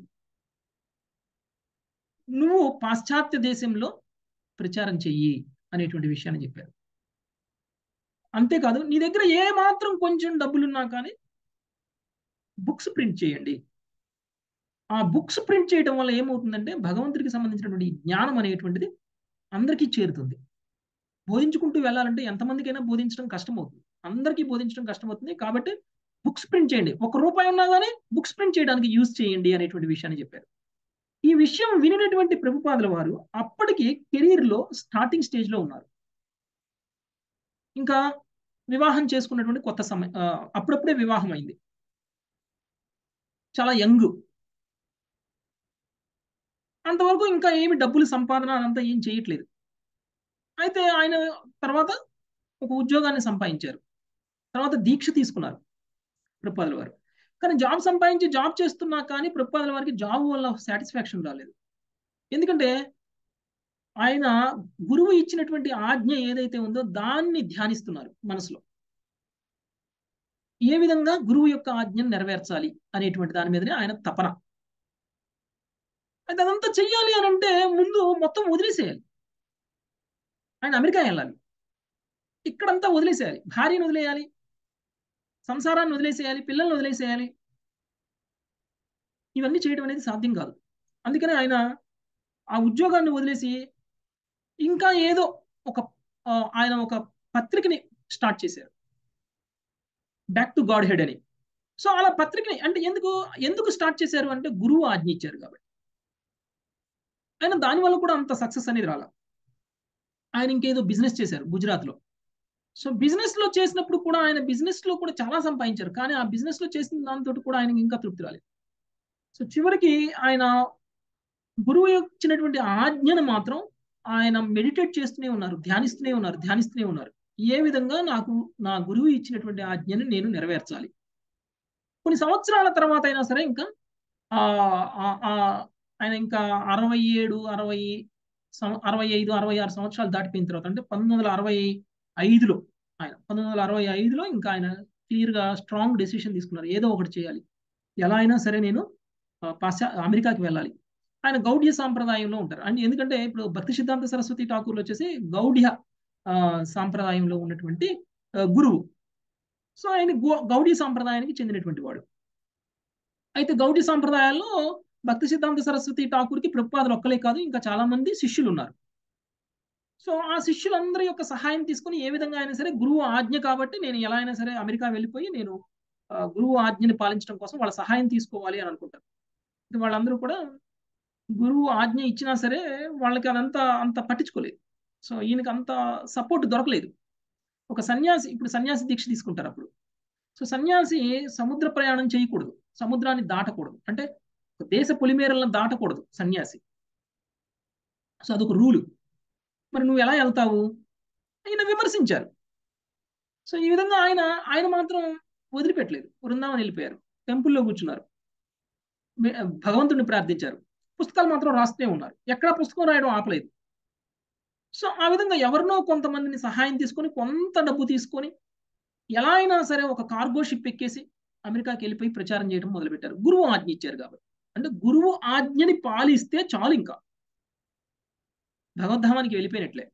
నువ్వు పాశ్చాత్య దేశంలో ప్రచారం చెయ్యి అనేటువంటి విషయాన్ని చెప్పారు అంతేకాదు నీ దగ్గర ఏ మాత్రం కొంచెం డబ్బులున్నా కానీ బుక్స్ ప్రింట్ చేయండి ఆ బుక్స్ ప్రింట్ చేయడం వల్ల ఏమవుతుందంటే భగవంతుడికి సంబంధించినటువంటి జ్ఞానం అనేటువంటిది అందరికీ చేరుతుంది బోధించుకుంటూ వెళ్ళాలంటే ఎంతమందికైనా బోధించడం కష్టమవుతుంది అందరికీ బోధించడం కష్టమవుతుంది కాబట్టి బుక్స్ ప్రింట్ చేయండి ఒక రూపాయి ఉన్నా కానీ బుక్స్ ప్రింట్ చేయడానికి యూజ్ చేయండి అనేటువంటి విషయాన్ని చెప్పారు ఈ విషయం వినినటువంటి ప్రభుపాదుల వారు అప్పటికి కెరీర్లో స్టార్టింగ్ స్టేజ్లో ఉన్నారు ఇంకా వివాహం చేసుకున్నటువంటి కొత్త సమయం అప్పుడప్పుడే వివాహం అయింది చాలా యంగ్ అంతవరకు ఇంకా ఏమి డబ్బులు సంపాదన అదంతా ఏం చేయట్లేదు అయితే ఆయన తర్వాత ఒక ఉద్యోగాన్ని సంపాదించారు తర్వాత దీక్ష తీసుకున్నారు ప్రభుపాదుల వారు కానీ జాబ్ సంపాదించి జాబ్ చేస్తున్నా కానీ ప్రభుపాదుల వారికి జాబ్ వల్ల సాటిస్ఫాక్షన్ రాలేదు ఎందుకంటే ఆయన గురువు ఇచ్చినటువంటి ఆజ్ఞ ఏదైతే ఉందో దాన్ని ధ్యానిస్తున్నారు మనసులో ఏ విధంగా గురువు యొక్క ఆజ్ఞను నెరవేర్చాలి అనేటువంటి దాని మీదనే ఆయన తపన అయితే అదంతా చెయ్యాలి అని అంటే ముందు మొత్తం వదిలేసేయాలి ఆయన అమెరికా వెళ్ళాలి ఇక్కడంతా వదిలేసేయాలి భార్యను వదిలేయాలి సంసారాన్ని వదిలేసేయాలి పిల్లల్ని వదిలేసేయాలి ఇవన్నీ చేయడం అనేది సాధ్యం కాదు అందుకని ఆయన ఆ ఉద్యోగాన్ని వదిలేసి ఇంకా ఏదో ఒక ఆయన ఒక పత్రికని స్టార్ట్ చేశారు బ్యాక్ టు గాడ్ హెడ్ అని సో అలా పత్రికని అంటే ఎందుకు ఎందుకు స్టార్ట్ చేశారు అంటే గురువు ఆజ్ఞ ఇచ్చారు కాబట్టి ఆయన దానివల్ల కూడా అంత సక్సెస్ అనేది రాల ఆయన ఇంకేదో బిజినెస్ చేశారు గుజరాత్లో సో బిజినెస్ లో చేసినప్పుడు కూడా ఆయన బిజినెస్ లో కూడా చాలా సంపాదించారు కానీ ఆ బిజినెస్ లో చేసిన దాంతో కూడా ఆయనకి ఇంకా తృప్తి రాలేదు సో చివరికి ఆయన గురువు ఇచ్చినటువంటి ఆజ్ఞను మాత్రం ఆయన మెడిటేట్ చేస్తూనే ఉన్నారు ధ్యానిస్తూనే ఉన్నారు ధ్యానిస్తూనే ఉన్నారు ఏ విధంగా నాకు నా గురువు ఇచ్చినటువంటి ఆజ్ఞను నేను నెరవేర్చాలి కొన్ని సంవత్సరాల తర్వాత అయినా సరే ఇంకా ఆయన ఇంకా అరవై ఏడు అరవై అరవై ఐదు అరవై ఆరు సంవత్సరాలు దాటిపోయిన తర్వాత అంటే పంతొమ్మిది వందల అరవై ఐదులో ఆయన పంతొమ్మిది వందల అరవై ఐదులో ఇంకా ఆయన క్లియర్గా స్ట్రాంగ్ డెసిషన్ తీసుకున్నారు ఏదో ఒకటి చేయాలి ఎలా అయినా సరే నేను పాశ్చా అమెరికాకి వెళ్ళాలి ఆయన గౌడ్య సాంప్రదాయంలో ఉంటారు అంటే ఎందుకంటే ఇప్పుడు భక్తి సిద్ధాంత సరస్వతి ఠాకూర్లు వచ్చేసి గౌడ్య ఆ, సాంప్రదాయంలో ఉన్నటువంటి ఆ, గురువు సో ఆయన గో- గౌడీ సాంప్రదాయానికి చెందినటువంటి వాడు అయితే గౌడీ సాంప్రదాయాల్లో భక్తి సిద్ధాంత సరస్వతి ఠాకూర్కి ప్రభుపాదులు ఒక్కలే కాదు ఇంకా చాలా మంది శిష్యులు ఉన్నారు సో ఆ శిష్యులందరి యొక్క సహాయం తీసుకొని ఏ విధంగా అయినా సరే గురువు ఆజ్ఞ కాబట్టి నేను ఎలా అయినా సరే అమెరికా వెళ్ళిపోయి నేను ఆ, గురువు ఆజ్ఞని పాలించడం కోసం వాళ్ళ సహాయం తీసుకోవాలి అని అనుకుంటారు అయితే వాళ్ళందరూ కూడా గురువు ఆజ్ఞ ఇచ్చినా సరే వాళ్ళకి అదంతా అంత పట్టించుకోలేదు సో ఈయనకి అంత సపోర్ట్ దొరకలేదు ఒక సన్యాసి ఇప్పుడు సన్యాసి దీక్ష తీసుకుంటారు అప్పుడు సో సన్యాసి సముద్ర ప్రయాణం చేయకూడదు సముద్రాన్ని దాటకూడదు అంటే దేశ పొలిమేరలను దాటకూడదు సన్యాసి సో అదొక రూలు మరి నువ్వు ఎలా వెళ్తావు ఆయన విమర్శించారు సో ఈ విధంగా ఆయన ఆయన మాత్రం వదిలిపెట్టలేదు బృందావనం వెళ్ళిపోయారు టెంపుల్లో కూర్చున్నారు మే- భగవంతుడిని ప్రార్థించారు పుస్తకాలు మాత్రం రాస్తూనే ఉన్నారు ఎక్కడా పుస్తకం రాయడం ఆపలేదు సో ఆ విధంగా ఎవరినో కొంతమందిని సహాయం తీసుకొని కొంత డబ్బు తీసుకొని ఎలా అయినా సరే ఒక కార్గో షిప్ ఎక్కేసి అమెరికాకి వెళ్ళిపోయి ప్రచారం చేయడం మొదలుపెట్టారు గురువు ఆజ్ఞ ఇచ్చారు కాబట్టి అంటే గురువు ఆజ్ఞని పాలిస్తే చాలు ఇంకా భగవద్ధామానికి వెళ్ళిపోయినట్లే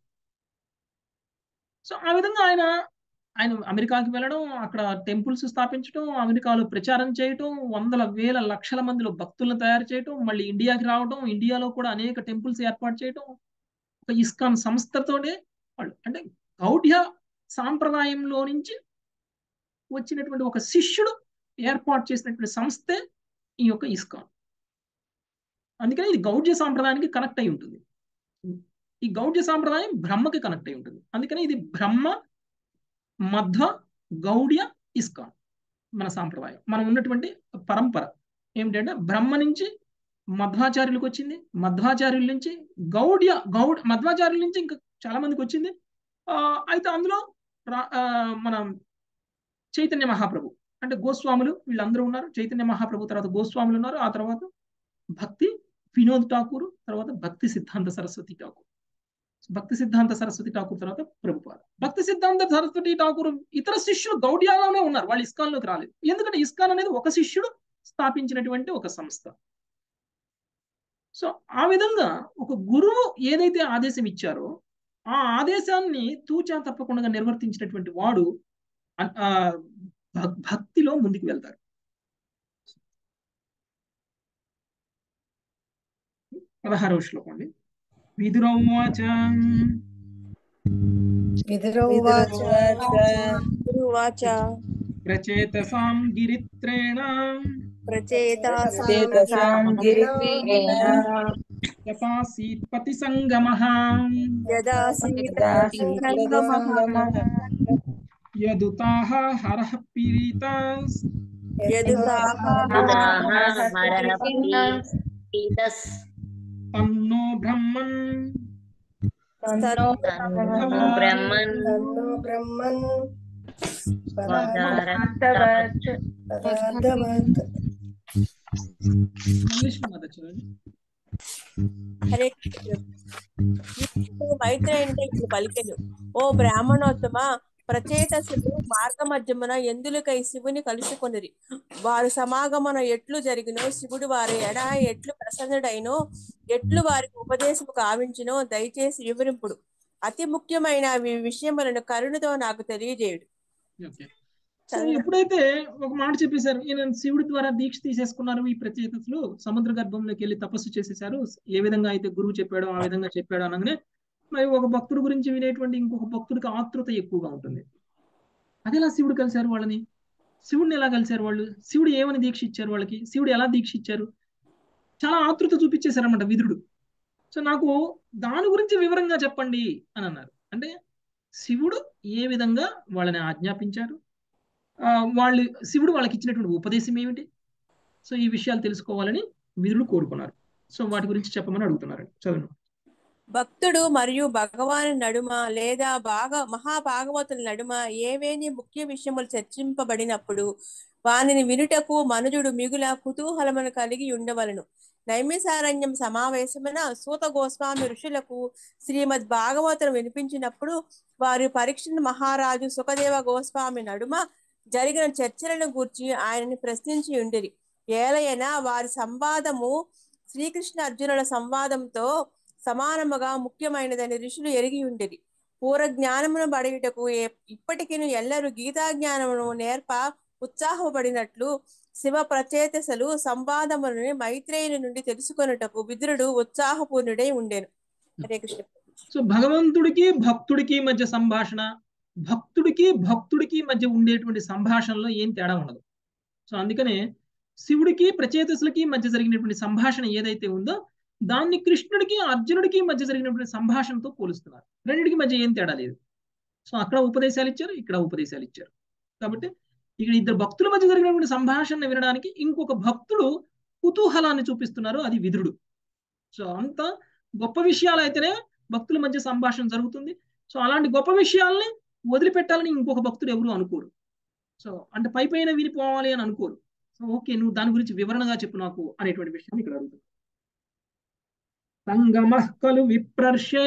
సో ఆ విధంగా ఆయన ఆయన అమెరికాకి వెళ్ళడం అక్కడ టెంపుల్స్ స్థాపించడం అమెరికాలో ప్రచారం చేయటం వందల వేల లక్షల మందిలో భక్తులను తయారు చేయటం మళ్ళీ ఇండియాకి రావడం ఇండియాలో కూడా అనేక టెంపుల్స్ ఏర్పాటు చేయటం ఒక ఇస్కాన్ సంస్థతోనే వాళ్ళు అంటే గౌడ్య సాంప్రదాయంలో నుంచి వచ్చినటువంటి ఒక శిష్యుడు ఏర్పాటు చేసినటువంటి సంస్థే ఈ యొక్క ఇస్కాన్ అందుకని ఇది గౌడ్య సాంప్రదాయానికి కనెక్ట్ అయి ఉంటుంది ఈ గౌడ్య సాంప్రదాయం బ్రహ్మకి కనెక్ట్ అయి ఉంటుంది అందుకని ఇది బ్రహ్మ మధ్వ గౌడ్య ఇస్కాన్ మన సాంప్రదాయం మనం ఉన్నటువంటి పరంపర ఏమిటంటే బ్రహ్మ నుంచి మధ్వాచార్యులకు వచ్చింది మధ్వాచార్యుల నుంచి గౌడ్య గౌడ్ మధ్వాచార్యుల నుంచి ఇంకా చాలా మందికి వచ్చింది ఆ, అయితే అందులో రా- ఆ, మన చైతన్య మహాప్రభు అంటే గోస్వాములు వీళ్ళందరూ ఉన్నారు చైతన్య మహాప్రభు తర్వాత గోస్వాములు ఉన్నారు ఆ తర్వాత భక్తి వినోద్ ఠాకూర్ తర్వాత భక్తి సిద్ధాంత సరస్వతి ఠాకూర్ భక్తి సిద్ధాంత సరస్వతి ఠాకూర్ తర్వాత ప్రభుపాద భక్తి సిద్ధాంత సరస్వతి ఠాకూర్ ఇతర శిష్యులు గౌడియాలోనే ఉన్నారు వాళ్ళు ఇస్కాన్ లోకి రాలేదు ఎందుకంటే ఇస్కాన్ అనేది ఒక శిష్యుడు స్థాపించినటువంటి ఒక సంస్థ సో ఆ విధంగా ఒక గురువు ఏదైతే ఆదేశం ఇచ్చారో ఆ ఆదేశాన్ని తూచా తప్పకుండా నిర్వర్తించినటువంటి వాడు అ- ఆ భక్- భక్తిలో ముందుకు వెళ్తారు పదహారవ శ్లోకం అండి విదురౌవాచ విదురౌవాచ గురువాచ ప్రచేతసాం గిరిత్రేణ చేతసాం గిరిత్రేణ యథాసీత్ పతి సంగమః యదా సంగమః యదుతాః హరః పీరితాస్ తన్నో బ్రహ్మన్ బ్రహ్మన్ తన్నో బ్రహ్మన్ పదార్థవత్ పదార్థవత్ ఇంగ్లీష్ మాట చూడండి హరే కృష్ణ. ఇప్పుడు మైత్రేయునితో ఇట్లు పలికెను ఓ బ్రాహ్మణోత్తమ ప్రచేతసులు మార్గ మధ్యమున ఎందులకై శివుని కలుసుకొనిరి వారు సమాగమన ఎట్లు జరిగినో శివుడు వారి ఎడ ఎట్లు ప్రసన్నుడైనో ఎట్లు వారికి ఉపదేశము కావించినో దయచేసి వివరింపుడు అతి ముఖ్యమైన ఈ విషయములను కరుణతో నాకు తెలియజేయుడు ఓకే సో ఎప్పుడైతే ఒక మాట చెప్పేశారు ఈయన శివుడి ద్వారా దీక్ష తీసేసుకున్నారు ఈ ప్రత్యేకతలు సముద్ర గర్భంలోకి వెళ్ళి తపస్సు చేసేశారు ఏ విధంగా అయితే గురువు చెప్పాడో ఆ విధంగా చెప్పాడు అనగానే మరి ఒక భక్తుడి గురించి వినేటువంటి ఇంకొక భక్తుడికి ఆతృత ఎక్కువగా ఉంటుంది అది ఎలా శివుడు కలిశారు వాళ్ళని శివుడిని ఎలా కలిశారు వాళ్ళు శివుడు ఏమని దీక్ష ఇచ్చారు వాళ్ళకి శివుడు ఎలా దీక్ష ఇచ్చారు చాలా ఆతృత చూపించేశారన్నమాట విదురుడు సో నాకు దాని గురించి వివరంగా చెప్పండి అని అన్నారు అంటే శివుడు ఏ విధంగా వాళ్ళని ఆజ్ఞాపించారు ఆ, వాళ్ళు శివుడు వాళ్ళకి ఇచ్చినటువంటి ఉపదేశం ఏమిటి సో ఈ విషయాలు తెలుసుకోవాలని విదురుడు కోరుకున్నారు సో వాటి గురించి చెప్పమని అడుగుతున్నారు చదువు భక్తుడు మరియు భగవాను నడుమ లేదా బాగా మహాభాగవతుల నడుమ ఏవేని ముఖ్య విషయములు చర్చింపబడినప్పుడు వానిని వినుటకు మనుజుడు మిగుల కుతూహలమును కలిగి ఉండవలను నైమిసారణ్యం సమావేశమున సూత గోస్వామి ఋషులకు శ్రీమద్ భాగవతులు వినిపించినప్పుడు వారు పరీక్ష మహారాజు సుఖదేవ గోస్వామి నడుమ జరిగిన చర్చలను గూర్చి ఆయనని ప్రశ్నించి ఉండిరి ఏలైనా వారి సంవాదము శ్రీకృష్ణ అర్జునుల సంవాదంతో సమానముగా ముఖ్యమైనదని ఋషులు ఎరిగి ఉండేది పూర్వ జ్ఞానమును బడియుటకు ఇప్పటికీ ఎల్లరూ గీతా జ్ఞానమును నేర్ప ఉత్సాహపడినట్లు శివ ప్రచేతసలు సంవాదములను మైత్రేయుని నుండి తెలుసుకొనుటకు విదురుడు ఉత్సాహపూర్ణుడై ఉండేను హరే కృష్ణ సో భగవంతుడికి భక్తుడికి మధ్య సంభాషణ భక్తుడికి భక్తుడికి మధ్య ఉండేటువంటి సంభాషణలో ఏం తేడా ఉండదు సో అందుకనే శివుడికి ప్రచేతసులకి మధ్య జరిగినటువంటి సంభాషణ ఏదైతే ఉందో దాన్ని కృష్ణుడికి అర్జునుడికి మధ్య జరిగినటువంటి సంభాషణతో పోలుస్తున్నారు రెండింటికి మధ్య ఏం తేడా లేదు సో అక్కడ ఉపదేశాలు ఇచ్చారు ఇక్కడ ఉపదేశాలు ఇచ్చారు కాబట్టి ఇక్కడ ఇద్దరు భక్తుల మధ్య జరిగినటువంటి సంభాషణ వినడానికి ఇంకొక భక్తుడు కుతూహలాన్ని చూపిస్తున్నారు అది విదురుడు సో అంత గొప్ప విషయాలు అయితేనే భక్తుల మధ్య సంభాషణ జరుగుతుంది సో అలాంటి గొప్ప విషయాల్ని వదిలిపెట్టాలని ఇంకొక భక్తుడు ఎవరు అనుకోరు సో అంటే పై పైన వినిపోవాలి అని అనుకోరు సో ఓకే నువ్వు దాని గురించి వివరణగా చెప్పు నాకు అనేటువంటి విషయాన్ని ఇక్కడ అడుగుతుంది సంగమ కలు విప్రర్షే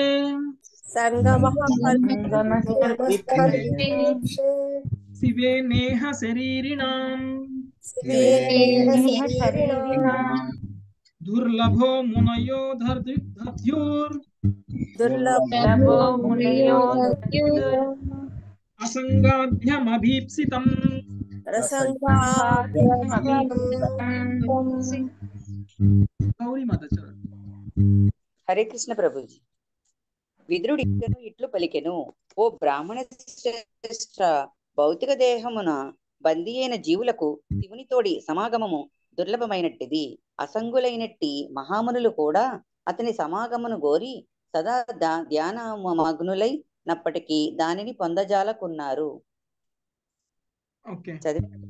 శివే నేహ శరీరిణాం దుర్లభో మునయో దధ్యూర్ దుర్లభో మునయో అసంగాధ్యమభీప్సితం గౌరీ మాత హరే కృష్ణ ప్రభుజీ విదురుడు ఇట్లను ఇట్లు పలికెను ఓ బ్రాహ్మణ శ్రేష్ఠ భౌతిక దేహమున బందీ అయిన జీవులకు శివునితోడి సమాగమము దుర్లభమైనట్టిది అసంగులైనట్టి మహామునులు కూడా అతని సమాగమును గోరి సదా ధ్యాన మగ్నులై నప్పటికీ దానిని పొందజాలకున్నారు ఓకే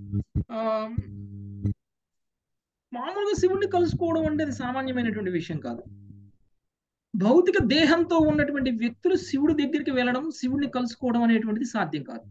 మామూలుగా శివుణ్ణి కలుసుకోవడం అంటే అది సామాన్యమైనటువంటి విషయం కాదు భౌతిక దేహంతో ఉన్నటువంటి వ్యక్తులు శివుడి దగ్గరికి వెళ్ళడం శివుడిని కలుసుకోవడం అనేటువంటిది సాధ్యం కాదు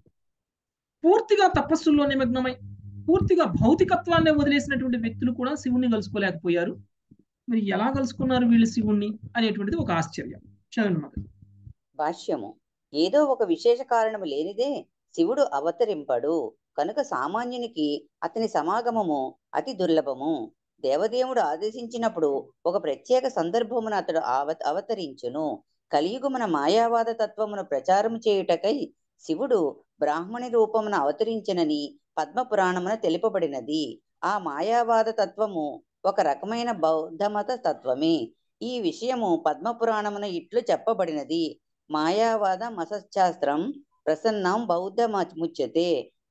పూర్తిగా తపస్సుల్లో నిమగ్నమై పూర్తిగా భౌతికత్వాన్ని వదిలేసినటువంటి వ్యక్తులు కూడా శివుణ్ణి కలుసుకోలేకపోయారు మరి ఎలా కలుసుకున్నారు వీళ్ళు శివుణ్ణి అనేటువంటిది ఒక ఆశ్చర్యం చదవండి భాష్యము ఏదో ఒక విశేష కారణము లేనిదే శివుడు అవతరింపడు కనుక సామాన్యునికి అతని సమాగమము అతి దుర్లభము దేవదేవుడు ఆదేశించినప్పుడు ఒక ప్రత్యేక సందర్భమున అతడు అవ అవతరించును కలియుగమున మాయావాద తత్వమును ప్రచారము చేయుటకై శివుడు బ్రాహ్మణి రూపమున అవతరించనని పద్మపురాణమున తెలుపబడినది ఆ మాయావాద తత్వము ఒక రకమైన బౌద్ధమత తత్వమే ఈ విషయము పద్మపురాణమున ఇట్లు చెప్పబడినది మాయావాద మసశాస్త్రం ప్రసన్నం బౌద్ధ ముచ్యతే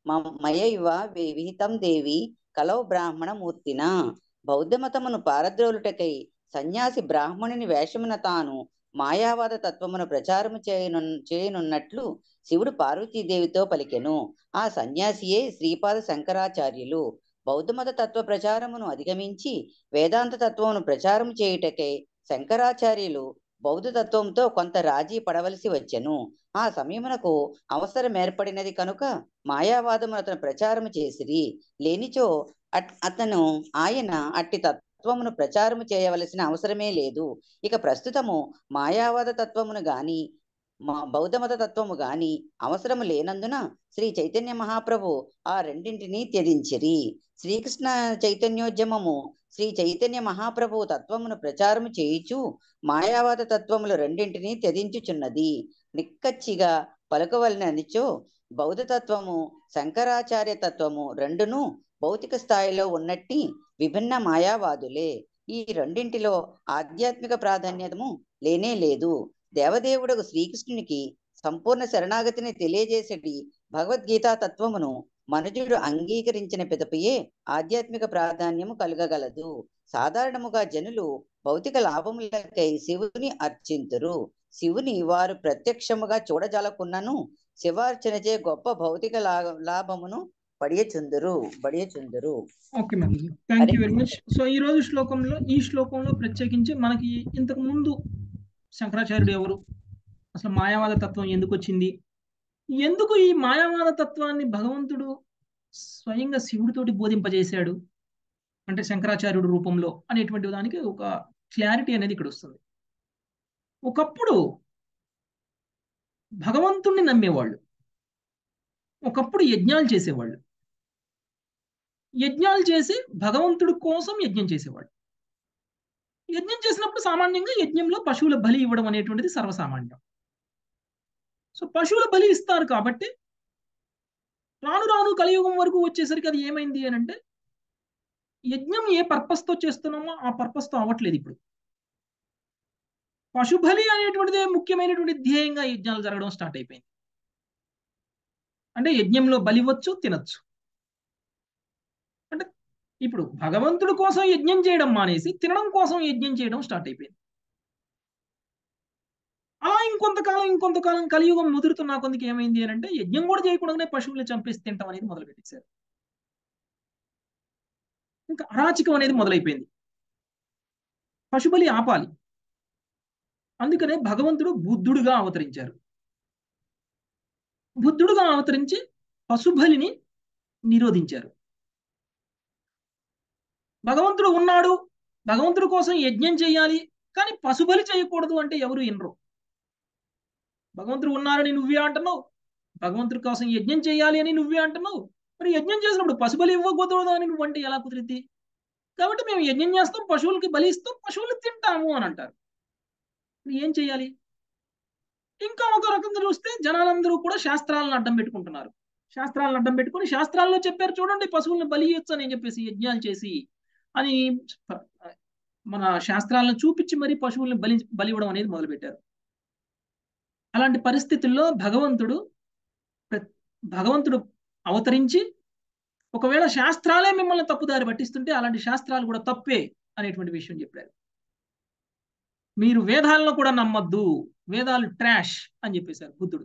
మయైవ విహితం దేవి కలౌ బ్రాహ్మణ మూర్తిన బౌద్ధమతమును పారద్రోలుటకై సన్యాసి బ్రాహ్మణుని వేషమున తాను మాయావాద తత్వమును ప్రచారము చేయను చేయనున్నట్లు శివుడు పార్వతీదేవితో పలికెను ఆ సన్యాసియే శ్రీపాద శంకరాచార్యులు బౌద్ధమత తత్వ ప్రచారమును అధిగమించి వేదాంత తత్వమును ప్రచారము చేయుటకై శంకరాచార్యులు బౌద్ధ తత్వంతో కొంత రాజీ పడవలసి వచ్చెను ఆ సమయమునకు అవసరం ఏర్పడినది కనుక మాయావాదమును అతను ప్రచారము చేసిరి లేనిచో అతను ఆయన అట్టి తత్వమును ప్రచారము చేయవలసిన అవసరమే లేదు ఇక ప్రస్తుతము మాయావాద తత్వమును గాని మా బౌద్ధమత తత్వము గాని అవసరము లేనందున శ్రీ చైతన్య మహాప్రభు ఆ రెండింటినీ త్యజించిరి శ్రీకృష్ణ చైతన్యోద్యమము శ్రీ చైతన్య మహాప్రభు తత్వమును ప్రచారము చేయుచు మాయావాద తత్వములు రెండింటినీ త్యజించుచున్నది నిక్కచ్చిగా పలుకవలననిచో బౌద్ధ తత్వము శంకరాచార్య తత్వము రెండును భౌతిక స్థాయిలో ఉన్నట్టి విభిన్న మాయావాదులే ఈ రెండింటిలో ఆధ్యాత్మిక ప్రాధాన్యతము లేనే లేదు దేవదేవుడు శ్రీకృష్ణునికి సంపూర్ణ శరణాగతిని తెలియజేసేటి భగవద్గీతా తత్వమును మనుజుడు అంగీకరించిన పిదపయే ఆధ్యాత్మిక ప్రాధాన్యము కలగగలదు సాధారణముగా జనులు భౌతిక లాభములకై శివుని అర్చింతురు శివుని వారు ప్రత్యక్షముగా చూడజాలకున్నను శివార్చనచే గొప్ప భౌతిక లాభమును పడియచుందురు పడియచుందురు okay ma'am thank you very much so ఈ రోజు శ్లోకంలో ఈ శ్లోకంలో ప్రత్యేకించి మనకి ఇంతకు ముందు శంకరాచార్యుడు ఎవరు అసలు మాయావాద తత్వం ఎందుకు వచ్చింది ఎందుకు ఈ మాయావాద తత్వాన్ని భగవంతుడు స్వయంగా శివుడితోటి బోధింపజేశాడు అంటే శంకరాచార్యుడు రూపంలో అనేటువంటి దానికి ఒక క్లారిటీ అనేది ఇక్కడ వస్తుంది ఒకప్పుడు భగవంతుణ్ణి నమ్మేవాళ్ళు ఒకప్పుడు యజ్ఞాలు చేసేవాళ్ళు యజ్ఞాలు చేసి భగవంతుడి కోసం యజ్ఞం చేసేవాళ్ళు యజ్ఞం చేసినప్పుడు సామాన్యంగా యజ్ఞంలో పశువుల బలి ఇవ్వడం అనేటువంటిది సర్వసామాన్యం సో పశువుల బలి ఇస్తారు కాబట్టి రాను రాను కలియుగం వరకు వచ్చేసరికి అది ఏమైంది అని అంటే యజ్ఞం ఏ పర్పస్ తో చేస్తున్నామో ఆ పర్పస్ తో అవ్వట్లేదు ఇప్పుడు పశుబలి అనేటువంటిదే ముఖ్యమైనటువంటి ధ్యేయంగా యజ్ఞాలు జరగడం స్టార్ట్ అయిపోయింది అంటే యజ్ఞంలో బలివచ్చు తినచ్చు అంటే ఇప్పుడు భగవంతుడి కోసం యజ్ఞం చేయడం మానేసి తినడం కోసం యజ్ఞం చేయడం స్టార్ట్ అయిపోయింది అలా ఇంకొంతకాలం ఇంకొంతకాలం కలియుగం ముదురుతున్న కొందికి ఏమైంది అని అంటే యజ్ఞం కూడా చేయకుండానే పశువుల్ని చంపేసి తింటాం అనేది మొదలు పెట్టేశారు ఇంకా అరాచకం అనేది మొదలైపోయింది పశుబలి ఆపాలి అందుకనే భగవంతుడు బుద్ధుడుగా అవతరించారు బుద్ధుడుగా అవతరించి పశుబలిని నిరోధించారు భగవంతుడు ఉన్నాడు భగవంతుడి కోసం యజ్ఞం చేయాలి కానీ పశుబలి చేయకూడదు అంటే ఎవరు వినరు భగవంతుడు ఉన్నారని నువ్వే అంటున్నావు భగవంతుడి కోసం యజ్ఞం చేయాలి అని నువ్వే అంటున్నావు మరి యజ్ఞం చేసినప్పుడు పశుబలి ఇవ్వకూడదు అని నువ్వంటే ఎలా కుదిరిద్ది కాబట్టి మేము యజ్ఞం చేస్తాం పశువులకి బలి ఇస్తాం పశువులు తింటాము అని అంటారు ఏం చేయాలి ఇంకా ఒక రకంగా చూస్తే జనాలందరూ కూడా శాస్త్రాలను అడ్డం పెట్టుకుంటున్నారు శాస్త్రాలను అడ్డం పెట్టుకుని శాస్త్రాల్లో చెప్పారు చూడండి పశువులను బలి ఇవ్వచ్చు అని చెప్పేసి యజ్ఞాలు చేసి అని మన శాస్త్రాలను చూపించి మరి పశువుల్ని బలి బలి ఇవ్వడం అనేది మొదలుపెట్టారు అలాంటి పరిస్థితుల్లో భగవంతుడు భగవంతుడు అవతరించి ఒకవేళ శాస్త్రాలే మిమ్మల్ని తప్పుదారి పట్టిస్తుంటే అలాంటి శాస్త్రాలు కూడా తప్పే అనేటువంటి విషయం చెప్పారు మీరు వేదాలను కూడా నమ్మద్దు వేదాలు ట్రాష్ అని చెప్పేశారు బుద్ధుడు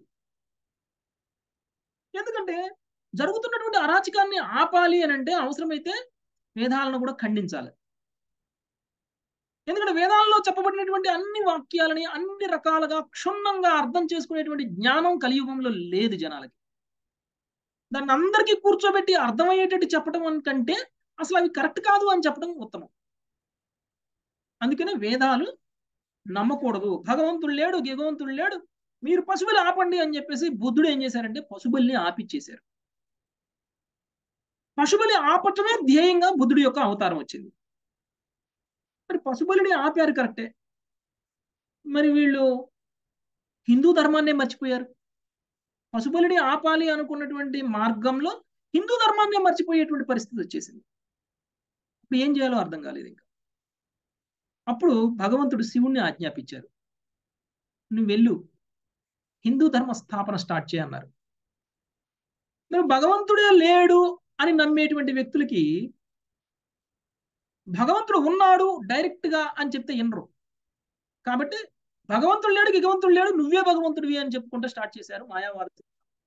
ఎందుకంటే జరుగుతున్నటువంటి అరాచకాన్ని ఆపాలి అని అంటే అవసరమైతే వేదాలను కూడా ఖండించాలి ఎందుకంటే వేదాల్లో చెప్పబడినటువంటి అన్ని వాక్యాలని అన్ని రకాలుగా క్షుణ్ణంగా అర్థం చేసుకునేటువంటి జ్ఞానం కలియుగంలో లేదు జనాలకి దాన్ని అందరికీ కూర్చోబెట్టి అర్థమయ్యేటట్టు చెప్పడం కంటే అసలు అవి కరెక్ట్ కాదు అని చెప్పడం ఉత్తమం అందుకనే వేదాలు నమ్మకూడదు భగవంతుడు లేడు గిగవంతుడు లేడు మీరు పశుబలి ఆపండి అని చెప్పేసి బుద్ధుడు ఏం చేశారంటే పశుబలిని ఆపిచ్చేశారు పశుబలి ఆపటమే ధ్యేయంగా బుద్ధుడి యొక్క అవతారం వచ్చింది మరి పశుబలిని ఆపారు కరెక్టే మరి వీళ్ళు హిందూ ధర్మాన్నే మర్చిపోయారు పశుబలిని ఆపాలి అనుకున్నటువంటి మార్గంలో హిందూ ధర్మాన్నే మర్చిపోయేటువంటి పరిస్థితి వచ్చేసింది ఇప్పుడు ఏం చేయాలో అర్థం కాలేదు ఇంకా అప్పుడు భగవంతుడు శివుణ్ణి ఆజ్ఞాపించారు నువ్వు వెళ్ళు హిందూ ధర్మ స్థాపన స్టార్ట్ చేయన్నారు నువ్వు భగవంతుడే లేడు అని నమ్మేటువంటి వ్యక్తులకి భగవంతుడు ఉన్నాడు డైరెక్ట్ గా అని చెప్తే వినరు కాబట్టి భగవంతుడు లేడు గిగవంతుడు లేడు నువ్వే భగవంతుడివి అని చెప్పుకుంటూ స్టార్ట్ చేశారు మాయావాది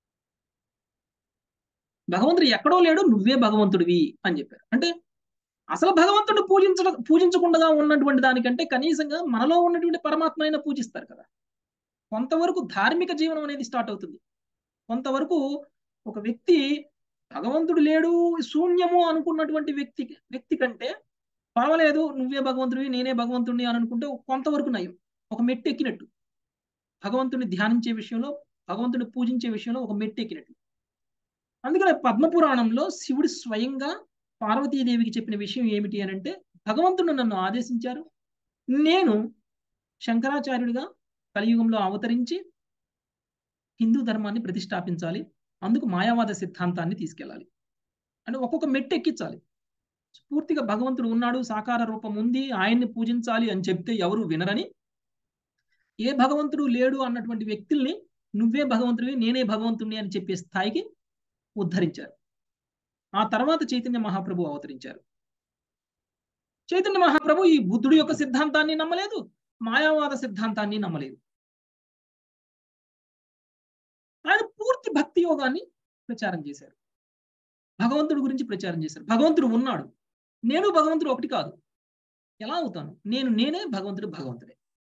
భగవంతుడు ఎక్కడో లేడు నువ్వే భగవంతుడివి అని చెప్పారు అంటే అసలు భగవంతుడు పూజించ పూజించకుండా ఉన్నటువంటి దానికంటే కనీసంగా మనలో ఉన్నటువంటి పరమాత్మ అయినా పూజిస్తారు కదా కొంతవరకు ధార్మిక జీవనం అనేది స్టార్ట్ అవుతుంది కొంతవరకు ఒక వ్యక్తి భగవంతుడు లేడు శూన్యము అనుకున్నటువంటి వ్యక్తి వ్యక్తి కంటే పర్వాలేదు నువ్వే భగవంతుడివి నేనే భగవంతుడిని అని అనుకుంటే కొంతవరకు నయం ఒక మెట్టు ఎక్కినట్టు భగవంతుడిని ధ్యానించే విషయంలో భగవంతుడిని పూజించే విషయంలో ఒక మెట్టు ఎక్కినట్టు అందుకనే పద్మపురాణంలో శివుడు స్వయంగా పార్వతీదేవికి చెప్పిన విషయం ఏమిటి అని అంటే భగవంతుడు నన్ను ఆదేశించారు నేను శంకరాచార్యుడిగా కలియుగంలో అవతరించి హిందూ ధర్మాన్ని ప్రతిష్టాపించాలి అందుకు మాయావాద సిద్ధాంతాన్ని తీసుకెళ్ళాలి అంటే ఒక్కొక్క మెట్టు ఎక్కించాలి పూర్తిగా భగవంతుడు ఉన్నాడు సాకార రూపం ఉంది ఆయన్ని పూజించాలి అని చెప్తే ఎవరు వినరని ఏ భగవంతుడు లేడు అన్నటువంటి వ్యక్తుల్ని నువ్వే భగవంతుడివి నేనే భగవంతుడిని అని చెప్పే స్థాయికి ఉద్ధరించారు ఆ తర్వాత చైతన్య మహాప్రభు అవతరించారు చైతన్య మహాప్రభు ఈ బుద్ధుడి యొక్క సిద్ధాంతాన్ని నమ్మలేదు మాయావాద సిద్ధాంతాన్ని నమ్మలేదు ఆయన పూర్తి భక్తి యోగాన్ని ప్రచారం చేశారు భగవంతుడి గురించి ప్రచారం చేశారు భగవంతుడు ఉన్నాడు నేను భగవంతుడు ఒకటి కాదు ఎలా అవుతాను నేను నేనే భగవంతుడు భగవంతుడే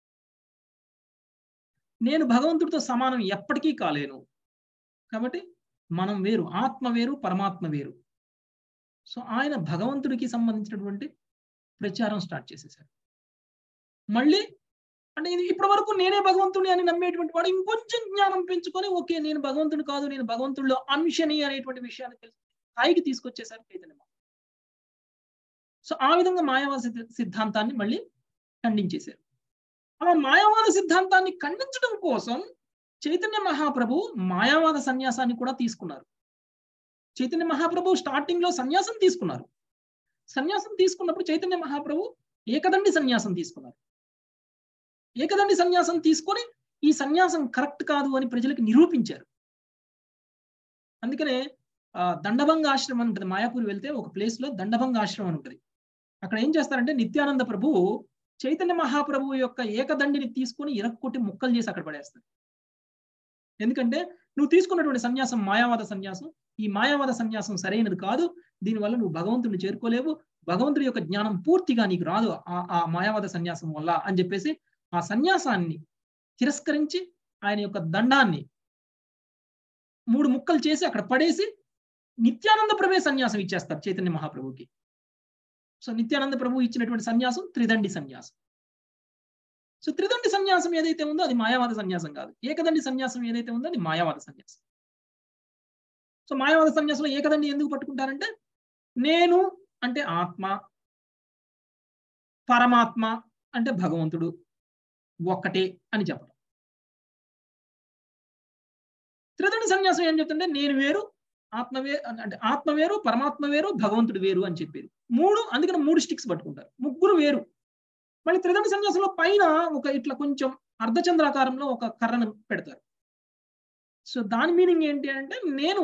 నేను భగవంతుడితో సమానం ఎప్పటికీ కాలేను కాబట్టి మనం వేరు ఆత్మ వేరు పరమాత్మ వేరు సో ఆయన భగవంతుడికి సంబంధించినటువంటి ప్రచారం స్టార్ట్ చేసేసారు మళ్ళీ అంటే ఇది ఇప్పటి వరకు నేనే భగవంతుని అని నమ్మేటువంటి వాడు ఇంకొంచెం జ్ఞానం పెంచుకొని ఓకే నేను భగవంతుడు కాదు నేను భగవంతుడిలో అంశని అనేటువంటి విషయాన్ని తెలుసు స్థాయికి తీసుకొచ్చేసారు చైతన్య సో ఆ విధంగా మాయావాద సిద్ధాంతాన్ని మళ్ళీ ఖండించేశారు ఆ మాయావాద సిద్ధాంతాన్ని ఖండించడం కోసం చైతన్య మహాప్రభు మాయావాద సన్యాసాన్ని కూడా తీసుకున్నారు చైతన్య మహాప్రభు స్టార్టింగ్ లో సన్యాసం తీసుకున్నారు సన్యాసం తీసుకున్నప్పుడు చైతన్య మహాప్రభు ఏకదండి సన్యాసం తీసుకున్నారు ఏకదండి సన్యాసం తీసుకొని ఈ సన్యాసం కరెక్ట్ కాదు అని ప్రజలకు నిరూపించారు అందుకనే ఆ దండభంగ ఆశ్రమం అని ఉంటుంది మాయాపూర్ వెళ్తే ఒక ప్లేస్ లో దండభంగ ఆశ్రమం అని ఉంటుంది అక్కడ ఏం చేస్తారంటే నిత్యానంద ప్రభు చైతన్య మహాప్రభు యొక్క ఏకదండిని తీసుకొని ఇరక్కొట్టి ముక్కలు చేసి అక్కడ పడేస్తారు ఎందుకంటే నువ్వు తీసుకున్నటువంటి సన్యాసం మాయావాద సన్యాసం ఈ మాయావాద సన్యాసం సరైనది కాదు దీనివల్ల నువ్వు భగవంతుడిని చేరుకోలేవు భగవంతుడి యొక్క జ్ఞానం పూర్తిగా నీకు రాదు ఆ ఆ మాయావాద సన్యాసం వల్ల అని చెప్పేసి ఆ సన్యాసాన్ని తిరస్కరించి ఆయన యొక్క దండాన్ని మూడు ముక్కలు చేసి అక్కడ పడేసి నిత్యానంద ప్రభే సన్యాసం ఇచ్చేస్తారు చైతన్య మహాప్రభుకి సో నిత్యానంద ప్రభు ఇచ్చినటువంటి సన్యాసం త్రిదండి సన్యాసం సో త్రిదండి సన్యాసం ఏదైతే ఉందో అది మాయావాద సన్యాసం కాదు ఏకదండి సన్యాసం ఏదైతే ఉందో అది మాయావాద సన్యాసం సో మాయావాద సన్యాసంలో ఏకదండి ఎందుకు పట్టుకుంటారంటే నేను అంటే ఆత్మ పరమాత్మ అంటే భగవంతుడు ఒక్కటే అని చెప్పడం త్రిదండి సన్యాసం ఏం చెప్తుంటే నేను వేరు ఆత్మ వేరు అంటే ఆత్మ వేరు పరమాత్మ వేరు భగవంతుడు వేరు అని చెప్పేది మూడు అందుకని మూడు స్టిక్స్ పట్టుకుంటారు ముగ్గురు వేరు మళ్ళీ త్రిదండి సన్యాసంలో పైన ఒక ఇట్లా కొంచెం అర్ధచంద్రాకారంలో ఒక కర్రను పెడతారు సో దాని మీనింగ్ ఏంటి అంటే నేను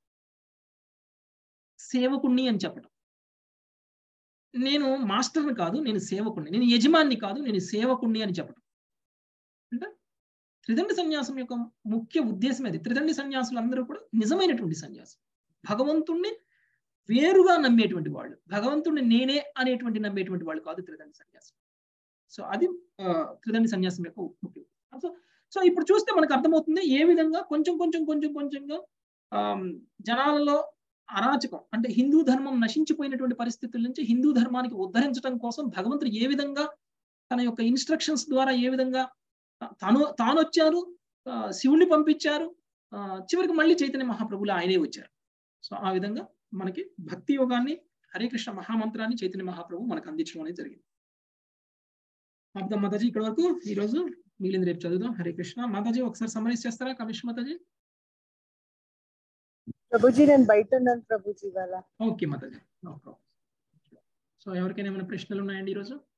సేవకుణ్ణి అని చెప్పడం నేను మాస్టర్ని కాదు నేను సేవకుణ్ణి నేను యజమాన్ని కాదు నేను సేవకుణ్ణి అని చెప్పడం అంటే త్రిదండి సన్యాసం యొక్క ముఖ్య ఉద్దేశం అది త్రిదండి సన్యాసులు అందరూ కూడా నిజమైనటువంటి సన్యాసం భగవంతుణ్ణి వేరుగా నమ్మేటువంటి వాళ్ళు భగవంతుణ్ణి నేనే అనేటువంటి నమ్మేటువంటి వాళ్ళు కాదు త్రిదండి సన్యాసం సో అది త్రిదండి సన్యాసం యొక్క ముఖ్య సో సో ఇప్పుడు చూస్తే మనకు అర్థమవుతుంది ఏ విధంగా కొంచెం కొంచెం కొంచెం కొంచెంగా జనాలలో అరాచకం అంటే హిందూ ధర్మం నశించిపోయినటువంటి పరిస్థితుల నుంచి హిందూ ధర్మానికి ఉద్ధరించడం కోసం భగవంతుడు ఏ విధంగా తన యొక్క ఇన్స్ట్రక్షన్స్ ద్వారా ఏ విధంగా తాను తాను వచ్చారు శివుణ్ణి పంపించారు చివరికి మళ్ళీ చైతన్య మహాప్రభులు ఆయనే వచ్చారు సో ఆ విధంగా మనకి భక్తి యోగాన్ని హరే కృష్ణ మహామంత్రాన్ని చైతన్య మహాప్రభు మనకు అందించడం అనేది జరిగింది అర్థం మాతాజీ ఇక్కడ వరకు ఈరోజు మిగిలింది రేపు చదువుదాం హరే కృష్ణ మాతాజీ ఒకసారి సమరైజ్ చేస్తారా కమిష్ మాతాజీ ప్రభుజీ నేను బయట ఉన్నాను ప్రభుజీ ఇవాళ okay Mataji no problem so ఎవరికైనా ఏమైనా ప్రశ్నలు ఉన్నాయండి ఈరోజు